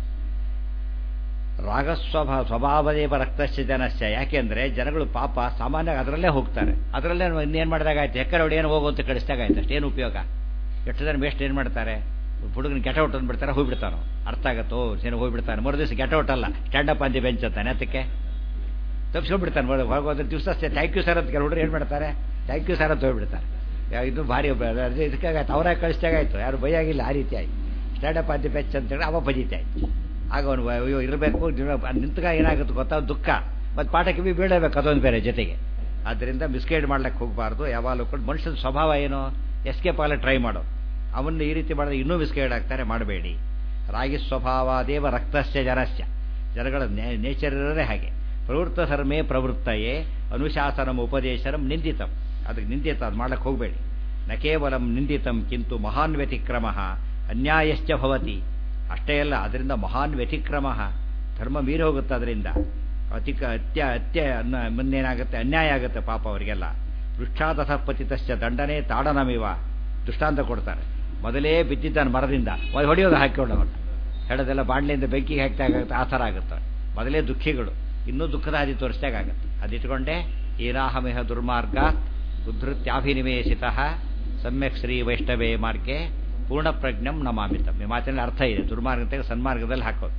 ರಾಗಸ್ವಭಾ ಸ್ವಭಾವದೇವ ರಕ್ತಶ್ಚ ಜನಶ್ಚ ಯಾಕೆಂದ್ರೆ ಜನಗಳು ಪಾಪ ಸಾಮಾನ್ಯವಾಗಿ ಅದರಲ್ಲೇ ಹೋಗ್ತಾರೆ ಅದರಲ್ಲೇ ಇನ್ನೇನು ಮಾಡಿದಾಗಾಯ್ತು ಹೆಕ್ಕರ ಹೊಡಿ ಏನು ಹೋಗು ಅಂತ ಕಳಿಸಿದಾಗಾಯ್ತು ಅಷ್ಟೇನು ಉಪಯೋಗ ಎಷ್ಟು ಜನ ಬೇಸ್ಟ್ ಏನು ಮಾಡ್ತಾರೆ ಹುಡುಗನ ಗೆಟ್ ಔಟ್ ಅಂದ್ಬಿಡ್ತಾರೆ ಹೋಗ್ಬಿಡ್ತಾನೋ ಅರ್ಥ ಆಗತ್ತೋ ಜನ ಹೋಗ್ಬಿಡ್ತಾನೆ ಮರು ದಿವಸ ಗೆಟ್ ಔಟ್ ಅಲ್ಲ ಸ್ಟ್ಯಾಂಡ್ ಅಪ್ ಅಂದಿ ಬೆಂಚ್ ಅಂತಾನೆ ಅದಕ್ಕೆ ತಪ್ಪಿಸ್ಕೊಂಡ್ಬಿಡ್ತಾನೆ ಹೋಗೋದ್ರ ದಿವಸ ಅಷ್ಟೇ ಥ್ಯಾಂಕ್ ಯು ಸರ್ ಅಂತ ಕೆಲವು ಹುಡುಗರು ಏನು ಮಾಡ್ತಾರೆ ಥ್ಯಾಂಕ್ ಯು ಸರ್ ಅಂತ ಹೋಗ್ಬಿಡ್ತಾರೆ ಇದು ಭಾರಿ ಇದಕ್ಕಾಗಾಯ್ತು ಅವರಾಗ ಕಳಿಸ್ದಾಗಾಯ್ತು ಯಾರು ಭಯಾಗಿಲ್ಲ ಆ ರೀತಿ ಆಯ್ತು ಸ್ಟ್ಯಾಂಡ್ ಅಪ್ ಅಂದಿ ಬೆಂಚ್ ಅಂತೇಳಿ ಅವ ಬಜೀತಿ ಆಯ್ತು ಆಗ ಅವನು ಅಯ್ಯೋ ಇರಬೇಕು ನಿಂತಾಗ ಏನಾಗುತ್ತೆ ಗೊತ್ತಾ ದುಃಖ ಮತ್ತು ಪಾಠ ಕಿವಿ ಬೀಳಬೇಕು ಅದೊಂದು ಬೇರೆ ಜೊತೆಗೆ ಆದ್ದರಿಂದ ಮಿಸ್ಗೈಡ್ ಮಾಡ್ಲಿಕ್ಕೆ ಹೋಗಬಾರ್ದು ಯಾವಾಗಲೂ ಕೂಡ ಮನುಷ್ಯನ ಸ್ವಭಾವ ಏನು ಎಸ್ಕೇಪ್ ಆಗಲ್ಲ ಟ್ರೈ ಮಾಡೋ ಅವನ್ನ ಈ ರೀತಿ ಮಾಡಿದ್ರೆ ಇನ್ನೂ ಮಿಸ್ಗೈಡ್ ಆಗ್ತಾರೆ ಮಾಡಬೇಡಿ ರಾಗಿ ಸ್ವಭಾವಾದೇವ ರಕ್ತಸ್ಯ ಜನಸ್ಯ ಜನಗಳ ನೇಚರ್ ಇರೋದೇ ಹಾಗೆ ಪ್ರವೃತ್ತ ಧರ್ಮೇ ಪ್ರವೃತ್ತಯೇ ಅನುಶಾಸನಂ ಉಪದೇಶನಂ ನಿಂದಿತಂ ಅದಕ್ಕೆ ನಿಂದಿತ ಅದು ಮಾಡ್ಲಿಕ್ಕೆ ಹೋಗಬೇಡಿ ನ ಕೇವಲಂ ನಿಂದಿತಂ ಕಿಂತು ಮಹಾನ್ ವ್ಯತಿಕ್ರಮ ಅನ್ಯಾಯಶ್ಚ ಭವತಿ ಅಷ್ಟೇ ಅಲ್ಲ ಅದರಿಂದ ಮಹಾನ್ ವ್ಯತಿಕ್ರಮ ಧರ್ಮ ಮೀರಿ ಹೋಗುತ್ತೆ ಅದರಿಂದ ಅತಿಕ ಅತ್ಯ ಅತ್ಯ ಅನ್ನ ಮುಂದೇನಾಗುತ್ತೆ ಅನ್ಯಾಯ ಆಗುತ್ತೆ ಪಾಪ ಅವರಿಗೆಲ್ಲ ವೃಕ್ಷಾದಥ ಪತಿತಶ್ಚ ದಂಡನೆ ತಾಡನಮಿವ ದೃಷ್ಟಾಂತ ಕೊಡ್ತಾರೆ ಮೊದಲೇ ಬಿದ್ದಿದ್ದಾನೆ ಮರದಿಂದ ಹೊಡೆಯೋದು ಹಾಕಿಕೊಂಡು ಅವನು ಹೇಳೋದೆಲ್ಲ ಬಾಣ್ಲಿಯಿಂದ ಬೆಂಕಿಗೆ ಹಾಕಿದಾಗುತ್ತೆ ಆ ಥರ ಆಗುತ್ತೆ ಮೊದಲೇ ದುಃಖಿಗಳು ಇನ್ನೂ ದುಃಖದ ಹಾದಿ ತೋರಿಸಿದಾಗತ್ತೆ ಅದಿಟ್ಕೊಂಡೆ ಈರಾಹಮಿಹ ದುರ್ಮಾರ್ಗ ಉದ್ಧತ್ಯಾಭಿನಿವೇಶಿತ ಸಮ್ಯಕ್ ಶ್ರೀ ವೈಷ್ಣವೇ ಮಾರ್ಗೆ ಪೂರ್ಣ ಪ್ರಜ್ಞಂ ನಮಾಮಿತಂ ಈ ಮಾತಿನಲ್ಲಿ ಅರ್ಥ ಇದೆ ದುರ್ಮಾರ್ಗತೆಗೆ ಸನ್ಮಾರ್ಗದಲ್ಲಿ ಹಾಕೋದು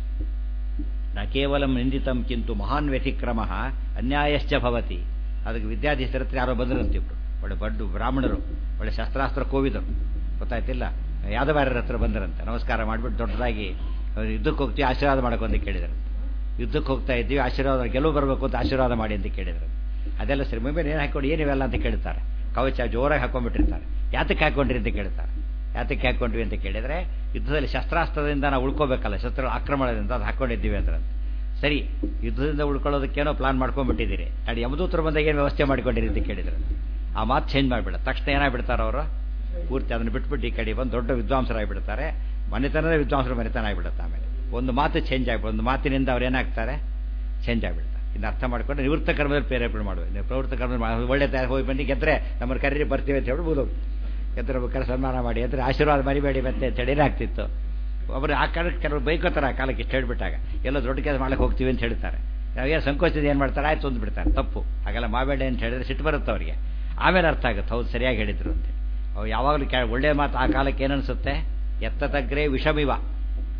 ನ ಕೇವಲ ನಿಂದಿತಂ ಕಿಂತು ಮಹಾನ್ ವ್ಯತಿಕ್ರಮ ಅನ್ಯಾಯಶ್ಚ ಭವತಿ ಅದಕ್ಕೆ ವಿದ್ಯಾಧೀಶರ ಹತ್ರ ಯಾರೋ ಬಂದರಂತಿಬ್ರು ಒಳ್ಳೆ ಬಡ್ಡು ಬ್ರಾಹ್ಮಣರು ಒಳ್ಳೆ ಶಸ್ತ್ರಾಸ್ತ್ರ ಕೋವಿದರು ಗೊತ್ತಾಯ್ತಿಲ್ಲ ಯಾದವಾರ್ಯರ ಹತ್ರ ಬಂದರಂತೆ ನಮಸ್ಕಾರ ಮಾಡಿಬಿಟ್ಟು ದೊಡ್ಡದಾಗಿ ಯುದ್ಧಕ್ಕೆ ಹೋಗ್ತೀವಿ ಆಶೀರ್ವಾದ ಮಾಡೋಕೆ ಅಂತ ಕೇಳಿದರು ಯುದ್ಧಕ್ಕೆ ಹೋಗ್ತಾ ಇದ್ದೀವಿ ಆಶೀರ್ವಾದ ಗೆಲುವು ಬರಬೇಕು ಅಂತ ಆಶೀರ್ವಾದ ಮಾಡಿ ಅಂತ ಕೇಳಿದರು ಅದೆಲ್ಲ ಸರಿ ಮೇಲೆ ಏನು ಹಾಕೊಂಡು ಏನಿವೆಲ್ಲ ಅಂತ ಕೇಳ್ತಾರೆ ಕವಚ ಜೋರಾಗಿ ಹಾಕೊಂಡ್ಬಿಟ್ಟಿರ್ತಾರೆ ಯಾತಕ್ಕೆ ಹಾಕೊಂಡ್ರಿ ಅಂತ ಕೇಳ್ತಾರೆ ಯಾತಕ್ಕೆ ಹಾಕೊಂಡ್ವಿ ಅಂತ ಕೇಳಿದರೆ ಯುದ್ಧದಲ್ಲಿ ಶಸ್ತ್ರಾಸ್ತ್ರದಿಂದ ನಾವು ಉಳ್ಕೋಬೇಕಲ್ಲ ಶಸ್ತ್ರ ಆಕ್ರಮಣದಿಂದ ಅದು ಹಾಕೊಂಡಿದ್ದೀವಿ ಅಂದ್ರೆ ಸರಿ ಯುದ್ಧದಿಂದ ಉಳ್ಕೊಳ್ಳೋದಕ್ಕೇನೋ ಪ್ಲಾನ್ ಮಾಡ್ಕೊಂಡ್ಬಿಟ್ಟಿದ್ದೀರಿ ಅಲ್ಲಿ ಯಮದೂತರ ಬಂದಾಗ ಏನು ವ್ಯವಸ್ಥೆ ಮಾಡ್ಕೊಂಡಿರಿ ಅಂತ ಕೇಳಿದ್ರು ಆ ಮಾತು ಚೇಂಜ್ ಮಾಡಿಬಿಡ ತಕ್ಷಣ ಏನಾಗ್ಬಿಡ್ತಾರೆ ಅವರು ಪೂರ್ತಿ ಅದನ್ನು ಬಿಟ್ಬಿಟ್ಟು ಈ ಕಡೆ ಬಂದು ದೊಡ್ಡ ವಿದ್ವಾಂಸರಾಗಿಬಿಡ್ತಾರೆ ಮನೆತನದ ವಿದ್ವಾಂಸರು ಮನೆತನ ಆಗಿಬಿಡುತ್ತೆ ಆಮೇಲೆ ಒಂದು ಮಾತು ಚೇಂಜ್ ಆಗ್ಬಿಡು ಒಂದು ಮಾತಿನಿಂದ ಅವ್ರು ಏನಾಗ್ತಾರೆ ಚೇಂಜ್ ಆಗಿಬಿಡ್ತಾರೆ ಇನ್ನು ಅರ್ಥ ಮಾಡ್ಕೊಂಡು ನಿವೃತ್ತ ಕರ್ಮದಲ್ಲಿ ಪ್ರೇರೇಪಣೆ ಮಾಡುವ ಪ್ರವೃತ್ತ ಕರ್ಮದಲ್ಲಿ ಒಳ್ಳೆ ತಯಾರು ಹೋಗಿ ಬಂದು ಗೆದ್ದರೆ ನಮ್ಮ ಕರೀರಿ ಬರ್ತೀವಿ ಅಂತ ಹೇಳಿ ಬೋದು ಗೆದ್ದರೆ ಬೇಕಾದ್ರೆ ಸನ್ಮಾನ ಮಾಡಿ ಅಂದರೆ ಆಶೀರ್ವಾದ ಮರಿಬೇಡಿ ಮತ್ತೆ ಅಂತೇಳಿ ಏನಾಗ್ತಿತ್ತು ಒಬ್ಬರು ಆ ಕಾಲಕ್ಕೆ ಕೆಲವರು ಬೈಕೋತಾರೆ ಆ ಕಾಲಕ್ಕೆ ಇಷ್ಟು ಹೇಳ್ಬಿಟ್ಟಾಗ ಎಲ್ಲ ದೊಡ್ಡ ಕೆಲಸ ಮಾಡಕ್ಕೆ ಹೋಗ್ತೀವಿ ಅಂತ ಹೇಳ್ತಾರೆ ನಾವೇನು ಸಂಕೋಚದ ಏನು ಮಾಡ್ತಾರೆ ಆಯ್ತು ಒಂದು ಬಿಡ್ತಾರೆ ತಪ್ಪು ಹಾಗೆಲ್ಲ ಮಾಡಬೇಡ ಅಂತ ಹೇಳಿದ್ರೆ ಸಿಟ್ಟು ಬರುತ್ತೆ ಅವರಿಗೆ ಆಮೇಲೆ ಅರ್ಥ ಆಗುತ್ತೆ ಹೌದು ಸರಿಯಾಗಿ ಹೇಳಿದ್ರು ಅಂತ ಅವು ಯಾವಾಗಲೂ ಕ್ಯಾ ಒಳ್ಳೆಯ ಮಾತು ಆ ಕಾಲಕ್ಕೆ ಏನನ್ಸುತ್ತೆ ಎತ್ತ ತಗ್ರೆ ವಿಷಮಿವ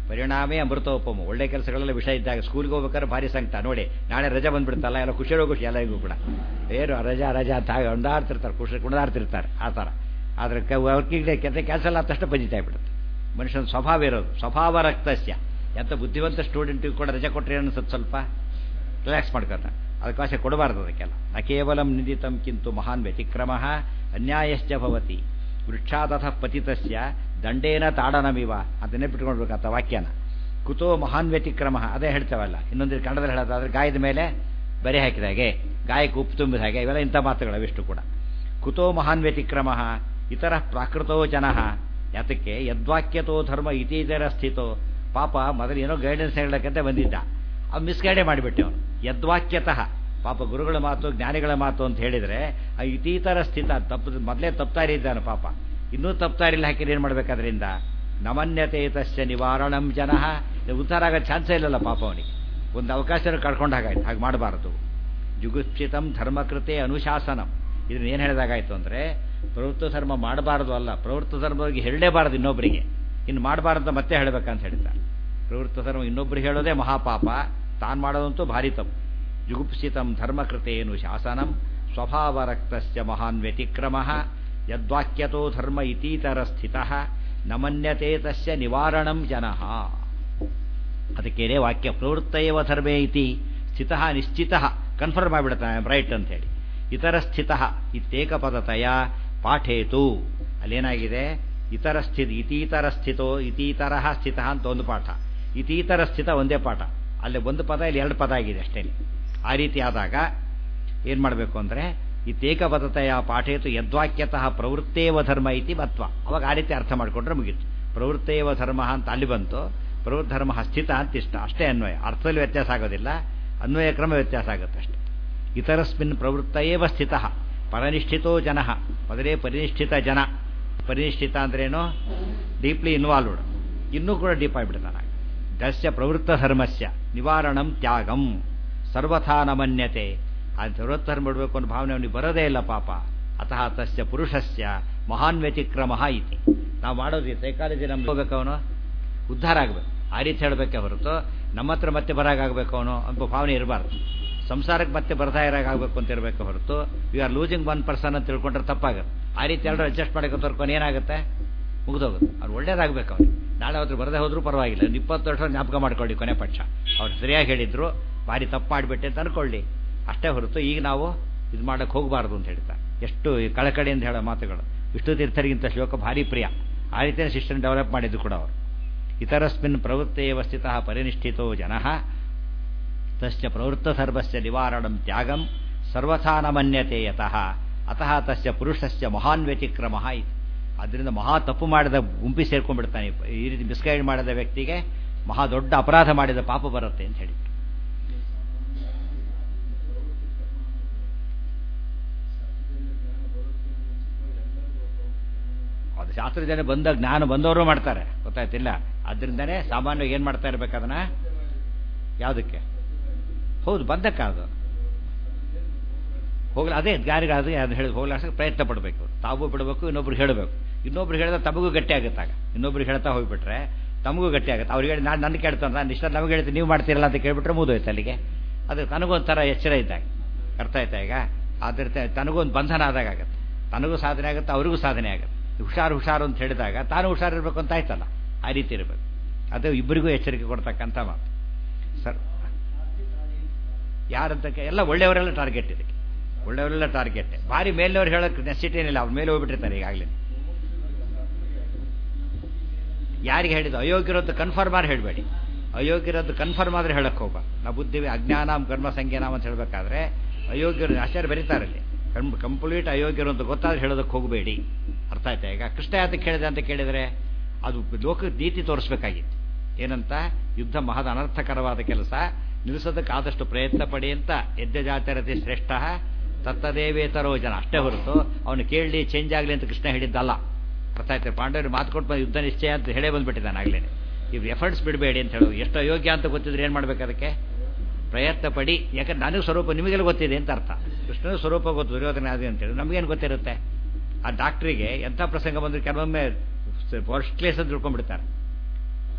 ಪರಿಣಾಮೇ ಅಮೃತೋಪಮ ಒಳ್ಳೆ ಕೆಲಸಗಳೆಲ್ಲ ವಿಷಯ ಇದ್ದಾಗ ಸ್ಕೂಲ್ಗೆ ಹೋಗ್ಬೇಕಾದ್ರೆ ಭಾರಿ ಸಂಕಟ ನೋಡಿ ನಾಳೆ ರಜೆ ಬಂದ್ಬಿಡ್ತಲ್ಲ ಎಲ್ಲ ಖುಷಿರೋ ಖುಷಿ ಎಲ್ಲರಿಗೂ ಕೂಡ ಏನು ರಜಾ ರಜಾ ಅಂತ ಒಂದಾಡ್ತಿರ್ತಾರೆ ಖುಷಿ ಕುಣಿದಾಡ್ತಿರ್ತಾರೆ ಆ ಥರ ಆದರೆ ವರ್ಕಿಂಗ್ ಡೇ ಕೆಲಸ ಕೆಲಸ ಎಲ್ಲ ತಕ್ಷಣ ಬಜಿತಾ ಬಿಡುತ್ತೆ ಮನುಷ್ಯನ ಸ್ವಭಾವ ಇರೋದು ಸ್ವಭಾವ ರಕ್ತಸ್ಯ ಎಂಥ ಬುದ್ಧಿವಂತ ಸ್ಟೂಡೆಂಟಿಗೆ ಕೂಡ ರಜೆ ಕೊಟ್ಟರೆ ಅನಿಸುತ್ತೆ ಸ್ವಲ್ಪ ರಿಲ್ಯಾಕ್ಸ್ ಮಾಡ್ಕೊತ ಅದಕ್ಕೋಸ್ಕರ ಕೊಡಬಾರ್ದು ಅದಕ್ಕೆಲ್ಲ ನ ಕೇವಲಂ ನಿಂದಿತಂ ಕಿಂತು ಮಹಾನ್ ವ್ಯತಿಕ್ರಮ ಅನ್ಯಾಯಶ್ಚ ಭವತಿ ವೃಕ್ಷಾದಥ ಪತಿತಸ್ಯ ದಂಡೇನ ತಾಡನಮಿವ ಅಂತ ನೆನಪಿಟ್ಕೊಳ್ಬೇಕಂತ ವಾಕ್ಯನ ಕುತೋ ಮಹಾನ್ ವ್ಯತಿಕ್ರಮ ಅದೇ ಹೇಳ್ತೇವಲ್ಲ ಇನ್ನೊಂದು ಕನ್ನಡದಲ್ಲಿ ಹೇಳೋದಾದ್ರೆ ಗಾಯದ ಮೇಲೆ ಬರೆ ಹಾಕಿದ ಹಾಗೆ ಗಾಯಕ್ಕೆ ಉಪ್ಪು ತುಂಬಿದ ಹಾಗೆ ಇವೆಲ್ಲ ಇಂಥ ಮಾತುಗಳು ಅವಿಷ್ಟು ಕೂಡ ಕುತೋ ಮಹಾನ್ ವ್ಯತಿಕ್ರಮ ಇತರ ಪ್ರಾಕೃತೋ ಜನಃ ಯಾತಕ್ಕೆ ಯದ್ವಾಕ್ಯತೋ ಧರ್ಮ ಇತೀತರ ಸ್ಥಿತೋ ಪಾಪ ಮೊದಲು ಏನೋ ಗೈಡೆನ್ಸ್ ಹೇಳಕ್ಕಂತ ಬಂದಿದ್ದ ಅವ್ ಮಿಸ್ಗೈಡೆ ಮಾಡಿಬಿಟ್ಟೆ ಅವನು ಯದ್ವಾಕ್ಯತಃ ಪಾಪ ಗುರುಗಳ ಮಾತು ಜ್ಞಾನಿಗಳ ಮಾತು ಅಂತ ಹೇಳಿದರೆ ಆ ಇತೀತರ ಸ್ಥಿತ ತಪ್ಪು ಮೊದಲೇ ತಪ್ತಾರಿ ಇದ್ದಾನೆ ಪಾಪ ಇನ್ನೂ ತಪ್ತಾರಿಲ್ಲ ಹಾಕಿದ್ರೆ ಏನು ಮಾಡ್ಬೇಕಾದ್ರಿಂದ ನಮನ್ಯತೆ ತಸ್ಯ ನಿವಾರಣಂ ಜನಃ ಉದ್ಧಾರ ಆಗೋ ಚಾನ್ಸೇ ಇಲ್ಲಲ್ಲ ಪಾಪ ಅವನಿಗೆ ಒಂದು ಅವಕಾಶ ಕಳ್ಕೊಂಡು ಹಾಗಾಯ್ತು ಹಾಗೆ ಮಾಡಬಾರದು ಜುಗುಪ್ಸಿತಂ ಧರ್ಮಕೃತೆ ಅನುಶಾಸನಂ ಇದನ್ನ ಏನು ಹೇಳಿದಾಗಾಯ್ತು ಅಂದರೆ ಪ್ರವೃತ್ತ ಧರ್ಮ ಮಾಡಬಾರದು ಅಲ್ಲ ಪ್ರವೃತ್ತ ಧರ್ಮವಾಗಿ ಹೇಳಲೇಬಾರದು ಇನ್ನೊಬ್ಬರಿಗೆ ಇನ್ನು ಮಾಡಬಾರ್ದು ಮತ್ತೆ ಹೇಳಬೇಕಂತ ಹೇಳಿದ್ದಾರೆ ಪ್ರವೃತ್ತ ಧರ್ಮ ಇನ್ನೊಬ್ಬರಿಗೆ ಹೇಳೋದೇ ಮಹಾಪಾಪ ತಾನು ಮಾಡೋದಂತೂ ಭಾರಿ ತಪ್ಪು ಜುಗುಪ್ಸಿತಂ ಧರ್ಮಕೃತೇನು ಶಾಸನಂ ಸ್ವಭಾವರಕ್ತಸ್ಯ ಮಹಾನ್ ವ್ಯತಿಕ್ರಮ ಯದ್ವಾಕ್ಯತೋ ಧರ್ಮ ಇತೀತರ ಸ್ಥಿತ ನಮನ್ಯತೆ ತಸ್ಯ ನಿವಾರಣಂ ಜನಃ ಅದಕ್ಕೇನೆ ವಾಕ್ಯ ಪ್ರವೃತ್ತಯವ ಧರ್ಮೇ ಇತಿ ಸ್ಥಿತ ನಿಶ್ಚಿತ ಕನ್ಫರ್ಮ್ ಮಾಡಿಬಿಡ್ತಾನೆ ರೈಟ್ ಅಂತ ಹೇಳಿ ಇತರ ಸ್ಥಿತ ಇತ್ಯೇಕಪದತೆಯ ಪಾಠೇತು ಅಲ್ಲೇನಾಗಿದೆ ಇತರ ಸ್ಥಿತಿ ಇತೀತರ ಸ್ಥಿತೋ ಇತೀತರ ಸ್ಥಿತ ಅಂತ ಒಂದು ಪಾಠ ಇತೀತರ ಸ್ಥಿತ ಒಂದೇ ಪಾಠ ಅಲ್ಲಿ ಒಂದು ಪದ ಇಲ್ಲಿ ಎರಡು ಪದ ಆಗಿದೆ ಅಷ್ಟೇ ಆ ರೀತಿ ಆದಾಗ ಏನು ಮಾಡಬೇಕು ಅಂದರೆ ಇತ್ಯೇಕಪದತೆಯ ಪಾಠೇತು ಯದ್ವಾಕ್ಯತಃ ಪ್ರವೃತ್ತೇವ ಧರ್ಮ ಇತಿ ಮತ್ವ ಅವಾಗ ಆ ರೀತಿ ಅರ್ಥ ಮಾಡಿಕೊಂಡ್ರೆ ಮುಗೀತು ಪ್ರವೃತ್ತೇವ ಧರ್ಮ ಅಂತ ಅಲ್ಲಿ ಬಂತು ಪ್ರವೃತ್ತ ಧರ್ಮ ಸ್ಥಿತ ಅಂತ ಇಷ್ಟ ಅಷ್ಟೇ ಅನ್ವಯ ಅರ್ಥದಲ್ಲಿ ವ್ಯತ್ಯಾಸ ಆಗೋದಿಲ್ಲ ಅನ್ವಯ ಕ್ರಮ ವ್ಯತ್ಯಾಸ ಆಗುತ್ತೆ ಅಷ್ಟೆ ಇತರಸ್ಮಿನ್ ಪ್ರವೃತ್ತಯೇವ ಸ್ಥಿತ ಪರನಿಷ್ಠಿತೋ ಜನ ಮೊದಲೇ ಪರಿನಿಷ್ಠಿತ ಜನ ಪರಿನಿಷ್ಠಿತ ಅಂದ್ರೇನು ಡೀಪ್ಲಿ ಇನ್ವಾಲ್ವ್ಡ್ ಇನ್ನೂ ಕೂಡ ಡೀಪ್ ಆಗಿಬಿಡ್ತಾನೆ ದಸ್ಯ ಪ್ರವೃತ್ತ ಧರ್ಮಸ್ಯ ನಿವಾರಣಂ ತ್ಯಾಗಂ ಸರ್ವಥಾ ನಮನ್ಯತೆ ಆ ಸರ್ವತ್ರ ಧರ್ಮ ಬಿಡಬೇಕು ಅನ್ನೋ ಭಾವನೆ ಅವನಿಗೆ ಬರೋದೇ ಇಲ್ಲ ಪಾಪ ಅತಃ ತಸ್ಯ ಪುರುಷಸ್ಯ ಮಹಾನ್ ವ್ಯತಿಕ್ರಮ ಇತಿ ನಾವು ಮಾಡೋದು ಸೈಕಾಲಜಿ ನಮ್ಗೆ ಹೋಗ್ಬೇಕು ಅವನು ಉದ್ಧಾರ ಆಗಬೇಕು ಆ ರೀತಿ ಹೇಳಬೇಕೆ ಹೊರತು ನಮ್ಮ ಹತ್ರ ಮತ್ತೆ ಬರಾಗಬೇಕು ಅವನು ಅಂತ ಭಾವನೆ ಇರಬಾರ್ದು ಸಂಸಾರಕ್ಕೆ ಮತ್ತೆ ಬರ್ತಾ ಇರಾಗಬೇಕು ಅಂತ ಇರಬೇಕು ಹೊರತು you are losing one person ಅಂತ ತಿಳ್ಕೊಂಡ್ರೆ ತಪ್ಪಾಗುತ್ತೆ ಆ ರೀತಿ ಎಲ್ಲರೂ ಅಡ್ಜಸ್ಟ್ ಮಾಡಕ್ಕೆ ತರ್ಕೊಂಡು ಏನಾಗುತ್ತೆ ಮುಗಿದೋಗುತ್ತೆ ಅವ್ರು ಒಳ್ಳೇದಾಗಬೇಕು ಅವ್ರಿಗೆ ನಾಳೆ ಅವ್ರು ಬರದೇ ಹೋದ್ರೂ ಪರವಾಗಿಲ್ಲ ಒಂದು ಇಪ್ಪತ್ತು ವರ್ಷ ಜ್ಞಾಪಕ ಮಾಡ್ಕೊಳ್ಳಿ ಕೊನೆ ಪಕ್ಷ ಅವ್ರು ಸರಿಯಾಗಿ ಹೇಳಿದ್ರು ಭಾರಿ ತಪ್ಪು ಮಾಡಿಬಿಟ್ಟೆ ಅಂತ ಅನ್ಕೊಳ್ಳಿ ಅಷ್ಟೇ ಹೊರತು ಈಗ ನಾವು ಇದು ಮಾಡಕ್ಕೆ ಹೋಗಬಾರ್ದು ಅಂತ ಹೇಳ್ತಾರೆ ಎಷ್ಟು ಕಳಕಳಿಯಿಂದ ಹೇಳೋ ಮಾತುಗಳು ವಿಷ್ಣು ತೀರ್ಥರಿಗಿಂತ ಶ್ಲೋಕ ಭಾರಿ ಪ್ರಿಯ ಆ ರೀತಿಯ ಸಿಸ್ಟಮ್ ಡೆವಲಪ್ ಮಾಡಿದ್ದು ಕೂಡ ಅವರು ಇತರಸ್ಮಿನ್ ಪ್ರವೃತ್ತೇವ ಸ್ಥಿತ ಪರಿನಿಷ್ಠಿತೋ ಜನ ತಸ್ಯ ಪ್ರವೃತ್ತಸರ್ವಸ್ಯ ನಿವಾರಣಂ ತ್ಯಾಗಂ ಸರ್ವಥಾ ನ ಮನ್ಯತೆ ಯತಃ ಅತಃ ತಸ್ಯ ಪುರುಷಸ್ಯ ಮಹಾನ್ ವ್ಯತಿಕ್ರಮ ಇತಿ ಅದರಿಂದ ಮಹಾ ತಪ್ಪು ಮಾಡಿದ ಗುಂಪಿ ಸೇರ್ಕೊಂಡ್ಬಿಡ್ತಾನೆ ಈ ರೀತಿ ಮಿಸ್ಗೈಡ್ ಮಾಡಿದ ವ್ಯಕ್ತಿಗೆ ಮಹಾ ದೊಡ್ಡ ಅಪರಾಧ ಮಾಡಿದ ಪಾಪ ಬರುತ್ತೆ ಅಂತ ಹೇಳಿ ಅದು ಶಾಸ್ತ್ರಜನ ಬಂದ ಜ್ಞಾನ ಬಂದವರು ಮಾಡ್ತಾರೆ ಗೊತ್ತಾಯ್ತಿಲ್ಲ ಅದರಿಂದನೇ ಸಾಮಾನ್ಯವಾಗಿ ಏನು ಮಾಡ್ತಾ ಇರ್ಬೇಕು ಅದನ್ನ ಯಾವುದಕ್ಕೆ ಹೌದು ಬಂದಕ್ಕ ಅದು ಹೋಗ್ಲ ಅದೇ ಗಾರಿಗೆ ಅದು ಅದು ಹೇಳಿ ಹೋಗ್ಲಾಡ್ಸಕ್ಕೆ ಪ್ರಯತ್ನ ಪಡಬೇಕು ತಾವು ಬಿಡಬೇಕು ಇನ್ನೊಬ್ರಿಗೆ ಹೇಳಬೇಕು ಇನ್ನೊಬ್ರಿಗೆ ಹೇಳಿದ್ರೆ ತಮಗೂ ಗಟ್ಟಿ ಆಗುತ್ತಾಗ ಇನ್ನೊಬ್ರಿಗೆ ಹೇಳ್ತಾ ಹೋಗ್ಬಿಟ್ರೆ ತಮಗೂ ಗಟ್ಟಿ ಆಗುತ್ತೆ ಅವ್ರಿಗೆ ಹೇಳಿ ನಾನು ನನಗೆ ಕೇಳ್ತಾನೆ ನಾನು ಇಷ್ಟ ನಮಗೆ ಹೇಳ್ತೀನಿ ನೀವು ಮಾಡ್ತೀರಲ್ಲ ಅಂತ ಕೇಳ್ಬಿಟ್ರೆ ಮುಗಿದೋಯ್ತು ಅಲ್ಲಿಗೆ ಅದು ತನಗೊಂಥರ ಎಚ್ಚರ ಇದ್ದಾಗ ಅರ್ಥ ಆಯ್ತಾ ಈಗ ಅದ್ರ ತನಗೊಂದು ಬಂಧನ ಆದಾಗ ಆಗುತ್ತೆ ತನಗೂ ಸಾಧನೆ ಆಗುತ್ತೆ ಅವ್ರಿಗೂ ಸಾಧನೆ ಆಗುತ್ತೆ ಹುಷಾರು ಹುಷಾರು ಅಂತ ಹೇಳಿದಾಗ ತಾನು ಹುಷಾರಿರ್ಬೇಕು ಅಂತ ಆಯ್ತಲ್ಲ ಆ ರೀತಿ ಇರಬೇಕು ಅದು ಇಬ್ಬರಿಗೂ ಎಚ್ಚರಿಕೆ ಕೊಡ್ತಕ್ಕಂಥ ಮಾತು ಸರ್ ಯಾರಂತ ಎಲ್ಲ ಒಳ್ಳೆಯವರೆಲ್ಲ ಟಾರ್ಗೆಟ್ ಇದಕ್ಕೆ ಒಳ್ಳೆಯವರೆಲ್ಲ ಟಾರ್ಗೆಟ್ ಭಾರಿ ಮೇಲಿನವ್ರು ಹೇಳೋಕ್ಕೆ ನೆಸಿಟಿ ಏನಿಲ್ಲ ಅವ್ರ ಮೇಲೆ ಹೋಗ್ಬಿಟ್ಟಿರ್ತಾರೆ ಈಗಾಗಲೇ ಯಾರಿಗೆ ಹೇಳಿದ್ದು ಅಯೋಗ್ಯರದ್ದು ಕನ್ಫರ್ಮ್ ಆದ್ರೆ ಹೇಳಬೇಡಿ ಅಯೋಗ್ಯರದ್ದು ಕನ್ಫರ್ಮ್ ಆದ್ರೆ ಹೇಳಕ್ಕೆ ಹೋಗ ನಾವು ಬುದ್ಧಿವಿ ಅಜ್ಞಾನ ಕರ್ಮ ಸಂಜ್ಞಾನ ಅಂತ ಹೇಳಬೇಕಾದ್ರೆ ಅಯೋಗ್ಯರು ಆಚಾರ್ಯ ಬರೀತಾರಲ್ಲಿ ಕಂ ಕಂಪ್ಲೀಟ್ ಅಯೋಗ್ಯರು ಅಂತ ಗೊತ್ತಾದ್ರೆ ಹೇಳೋದಕ್ಕೆ ಹೋಗಬೇಡಿ ಅರ್ಥ ಆಯ್ತಾ ಈಗ ಕೃಷ್ಣ ಯಾತಕ್ಕೆ ಹೇಳಿದೆ ಅಂತ ಕೇಳಿದರೆ ಅದು ಲೋಕ ನೀತಿ ತೋರಿಸ್ಬೇಕಾಗಿತ್ತು ಏನಂತ ಯುದ್ಧ ಮಹದ ಅನರ್ಥಕರವಾದ ಕೆಲಸ ನಿಲ್ಲಿಸೋದಕ್ಕೆ ಆದಷ್ಟು ಪ್ರಯತ್ನ ಪಡಿ ಅಂತ ಯಜ್ಞ ಜಾತಿರತಿ ಶ್ರೇಷ್ಠ ತತ್ತದೇವೇತರೋ ಜನ ಅಷ್ಟೇ ಹೊರತು ಅವನು ಕೇಳಲಿ ಚೇಂಜ್ ಆಗಲಿ ಅಂತ ಕೃಷ್ಣ ಹೇಳಿದ್ದಲ್ಲ ಅರ್ಥ ಆಯ್ತು ಪಾಂಡವರು ಮಾತು ಕೊಟ್ಟು ಬಂದು ಯುದ್ಧ ನಿಶ್ಚಯ ಅಂತ ಹೇಳೇ ಬಂದ್ಬಿಟ್ಟಿದ್ದಾನೆ ಆಗ್ಲೇನೆ ಇವ್ರು ಎಫರ್ಟ್ಸ್ ಬಿಡಬೇಡಿ ಅಂತ ಹೇಳೋದು ಎಷ್ಟು ಅಯೋಗ್ಯ ಅಂತ ಗೊತ್ತಿದ್ರೆ ಏನು ಮಾಡ್ಬೇಕು ಅದಕ್ಕೆ ಪ್ರಯತ್ನ ಪಡಿ ಯಾಕಂದ್ರೆ ನನಗೆ ಸ್ವರೂಪ ನಿಮಗೆಲ್ಲ ಗೊತ್ತಿದೆ ಅಂತ ಅರ್ಥ ಕೃಷ್ಣನ ಸ್ವರೂಪ ಗೊತ್ತು ದುರ್ಯೋಧನ ಆದಿ ಅಂತೇಳಿ ನಮಗೇನು ಗೊತ್ತಿರುತ್ತೆ ಆ ಡಾಕ್ಟ್ರಿಗೆ ಎಂಥ ಪ್ರಸಂಗ ಬಂದರೂ ಕೆಲವೊಮ್ಮೆ ಫಸ್ಟ್ ಕ್ಲೇಸ್ ಅಂತ ತಿಳ್ಕೊಂಡ್ಬಿಡ್ತಾರೆ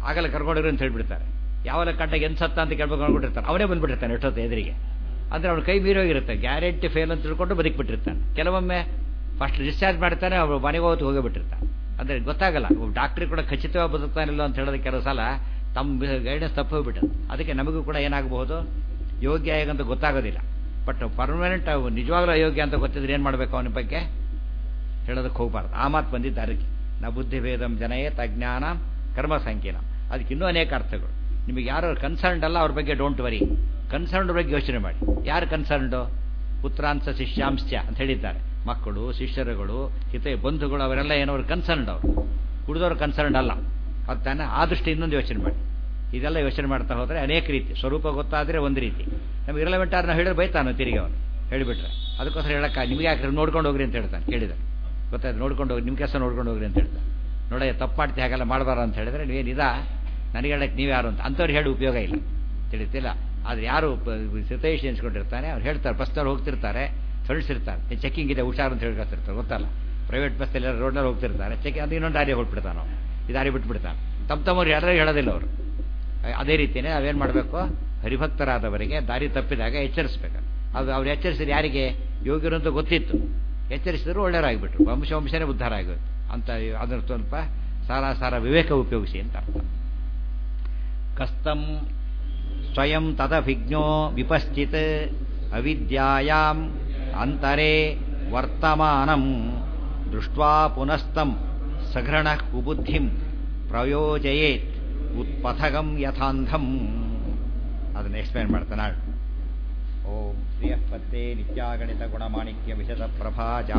ಆಗಲ್ಲ ಕರ್ಕೊಂಡಿರು ಅಂತ ಹೇಳ್ಬಿಡ್ತಾರೆ ಯಾವಾಗ ಕಂಟಾಗ ಎಂತ ಸತ್ತ ಅಂತ ಕೇಳ್ಬೇಕು ಅನ್ಕೊಂಡಿರ್ತಾನೆ ಅವನೇ ಬಂದ್ಬಿಟ್ಟಿರ್ತಾನೆ ಎಷ್ಟೊತ್ತು ಎದುರಿಗೆ ಅಂದರೆ ಅವ್ನ ಕೈ ಮೀರೋಗಿರುತ್ತೆ ಗ್ಯಾರಂಟಿ ಫೇಲ್ ಅಂತ ತಿಳ್ಕೊಂಡು ಬದುಕಿಬಿಟ್ಟಿರ್ತಾನೆ ಕೆಲವೊಮ್ಮೆ ಫಸ್ಟ್ ಡಿಸ್ಚಾರ್ಜ್ ಮಾಡ್ತಾನೆ ಅವ್ರು ಮನೆಗೆ ಹೋಗಿ ಹೋಗಿಬಿಟ್ಟಿರ್ತಾನೆ ಅಂದರೆ ಗೊತ್ತಾಗಲ್ಲ ಒಬ್ಬ ಡಾಕ್ಟ್ರಿಗೆ ಕೂಡ ಖಚಿತವಾಗಿ ಬದುಕ್ತಾನಿಲ್ಲ ಅಂತ ಹೇಳೋದು ಕೆಲವು ಸಲ ತಮ್ಮ ಗೈಡೆನ್ಸ್ ತಪ್ಪು ಹೋಗ್ಬಿಟ್ಟದು ಅದಕ್ಕೆ ನಮಗೂ ಕೂಡ ಏನಾಗಬಹುದು ಯೋಗ್ಯ ಹೇಗಂತ ಗೊತ್ತಾಗೋದಿಲ್ಲ ಬಟ್ ಪರ್ಮನೆಂಟ್ ನಿಜವಾಗ್ಲೂ ಅಯೋಗ್ಯ ಅಂತ ಗೊತ್ತಿದ್ರೆ ಏನು ಮಾಡಬೇಕು ಅವನ ಬಗ್ಗೆ ಹೇಳೋದಕ್ಕೆ ಹೋಗಬಾರ್ದು ಆ ಮಾತು ಬಂದಿದ್ದು ಅದಕ್ಕೆ ನ ಬುದ್ಧಿಭೇದಂ ಜನಯೇ ತಜ್ಞಾನ ಕರ್ಮ ಸಂಕೀರ್ಣ ಅದಕ್ಕೆ ಇನ್ನೂ ಅನೇಕ ಅರ್ಥಗಳು ನಿಮಗೆ ಯಾರು ಕನ್ಸರ್ನ್ಡ್ ಅಲ್ಲ ಅವ್ರ ಬಗ್ಗೆ ಡೋಂಟ್ ವರಿ ಕನ್ಸರ್ನ್ಡ್ ಬಗ್ಗೆ ಯೋಚನೆ ಮಾಡಿ ಯಾರು ಕನ್ಸರ್ನ್ಡು ಪುತ್ರಾಂಶ ಶಿಷ್ಯಾಂಶ ಅಂತ ಹೇಳಿದ್ದಾರೆ ಮಕ್ಕಳು ಶಿಷ್ಯರುಗಳು ಹಿತ ಬಂಧುಗಳು ಅವರೆಲ್ಲ ಏನವರು ಕನ್ಸರ್ನ್ಡ್ ಅವರು ಉಳಿದವರು ಕನ್ಸರ್ನ್ಡ್ ಅಲ್ಲ ಅದು ತಾನೆ ಆ ದೃಷ್ಟಿ ಇನ್ನೊಂದು ಯೋಚನೆ ಮಾಡಿ ಇದೆಲ್ಲ ಯೋಚನೆ ಮಾಡ್ತಾ ಹೋದರೆ ಅನೇಕ ರೀತಿ ಸ್ವರೂಪ ಗೊತ್ತಾದರೆ ಒಂದು ರೀತಿ ನಮಗೆ ಇರಲೆವೆಂಟ್ ಆದ್ರೆ ನಾವು ಹೇಳಿದ್ರೆ ಬೈತಾನೆ ತಿರುಗಿ ಅವನು ಹೇಳಿಬಿಟ್ರೆ ಅದಕ್ಕೋಸ್ಕರ ಹೇಳಕ್ಕ ನಿಮಗೆ ಯಾಕೆ ನೋಡ್ಕೊಂಡು ಹೋಗ್ರಿ ಅಂತ ಹೇಳ್ತಾನೆ ಕೇಳಿದ್ರೆ ಗೊತ್ತಾಯ್ತು ನೋಡ್ಕೊಂಡು ಹೋಗಿ ನಿಮ್ಮ ಕೆಲಸ ನೋಡ್ಕೊಂಡು ಹೋಗ್ರಿ ಅಂತ ಹೇಳ್ತಾನೆ ನೋಡ ತಪ್ಪು ಮಾಡ್ತೀವಿ ಹಾಗೆಲ್ಲ ಮಾಡಬಾರ ಅಂತ ಹೇಳಿದ್ರೆ ನೀವೇನಿದ ನನಗೆ ಹೇಳಕ್ಕೆ ನೀವು ಯಾರು ಅಂತ ಅಂಥವ್ರು ಹೇಳಿ ಉಪಯೋಗ ಇಲ್ಲ ತಿಳಿತಿಲ್ಲ ಆದರೆ ಯಾರು ಸಿತೇಶ್ ಎನ್ಸ್ಕೊಂಡಿರ್ತಾನೆ ಅವ್ರು ಹೇಳ್ತಾರೆ ಬಸ್ನವ್ರು ಹೋಗ್ತಿರ್ತಾರೆ ಫ್ರೆಂಡ್ಸ್ ಇರ್ತಾರೆ ಚೆಕಿಂಗ್ ಇದೆ ಹುಷಾರು ಅಂತ ಹೇಳ್ಕೊತಿರ್ತಾರೆ ಗೊತ್ತಲ್ಲ ಪ್ರೈವೇಟ್ ಬಸ್ಸಲ್ಲಿ ರೋಡ್ನಲ್ಲಿ ಹೋಗ್ತಿರ್ತಾರೆ ಚೆಕ್ ಅದು ಇನ್ನೊಂದು ದಾರಿ ಹೊಟ್ಬಿಡ್ತಾನೆ ಅವ್ನು ಈ ದಾರಿ ಬಿಟ್ಬಿಡ್ತಾನೆ ತಮ್ಮ ತಮ್ಮವ್ರು ಯಾರು ಹೇಳೋದಿಲ್ಲ ಅವರು ಅದೇ ರೀತಿಯೇ ನಾವೇನು ಮಾಡಬೇಕು ಹರಿಭಕ್ತರಾದವರಿಗೆ ದಾರಿ ತಪ್ಪಿದಾಗ ಎಚ್ಚರಿಸ್ಬೇಕು ಅದು ಅವ್ರು ಎಚ್ಚರಿಸಿದ್ರೆ ಯಾರಿಗೆ ಯೋಗ್ಯರು ಅಂತ ಗೊತ್ತಿತ್ತು ಎಚ್ಚರಿಸಿದ್ರು ಒಳ್ಳೆಯರಾಗಿಬಿಟ್ರು ವಂಶ ವಂಶನೇ ಉದ್ಧಾರ ಆಗೋದು ಅಂತ ಅದರ ಸ್ವಲ್ಪ ಸಾರ ಸಾರ ವಿವೇಕ ಉಪಯೋಗಿಸಿ ಅಂತ ಅರ್ಥ ಕಸ್ತಂ ಸ್ವಯಂ ತದಭಿಜ್ಞೋ ವಿಪಶ್ಚಿತ್ ಅವಿದ್ಯಾಯಾಂ ಅಂತರೇ ವರ್ತಮಾನಂ ದೃಷ್ಟ್ವಾ ಪುನಸ್ತಂ ಸಘೃಣ ಕುಬುದ್ಧಿಂ ಪ್ರಯೋಜಯೇತ್ ಉತ್ಪಥಗಂ ಯಥಾಂಧಂ ಅದನ್ನು ಎಕ್ಸ್ಪ್ಲೇನ್ ಮಾಡ್ತಾನೆ ಓಂ ಶ್ರಿಯಃ ಪತ್ತೆ ನಿತ್ಯಾಗಣಿತ ಗುಣಮಾಣಿಕ್ಯ ವಿಶದ ಪ್ರಭಾ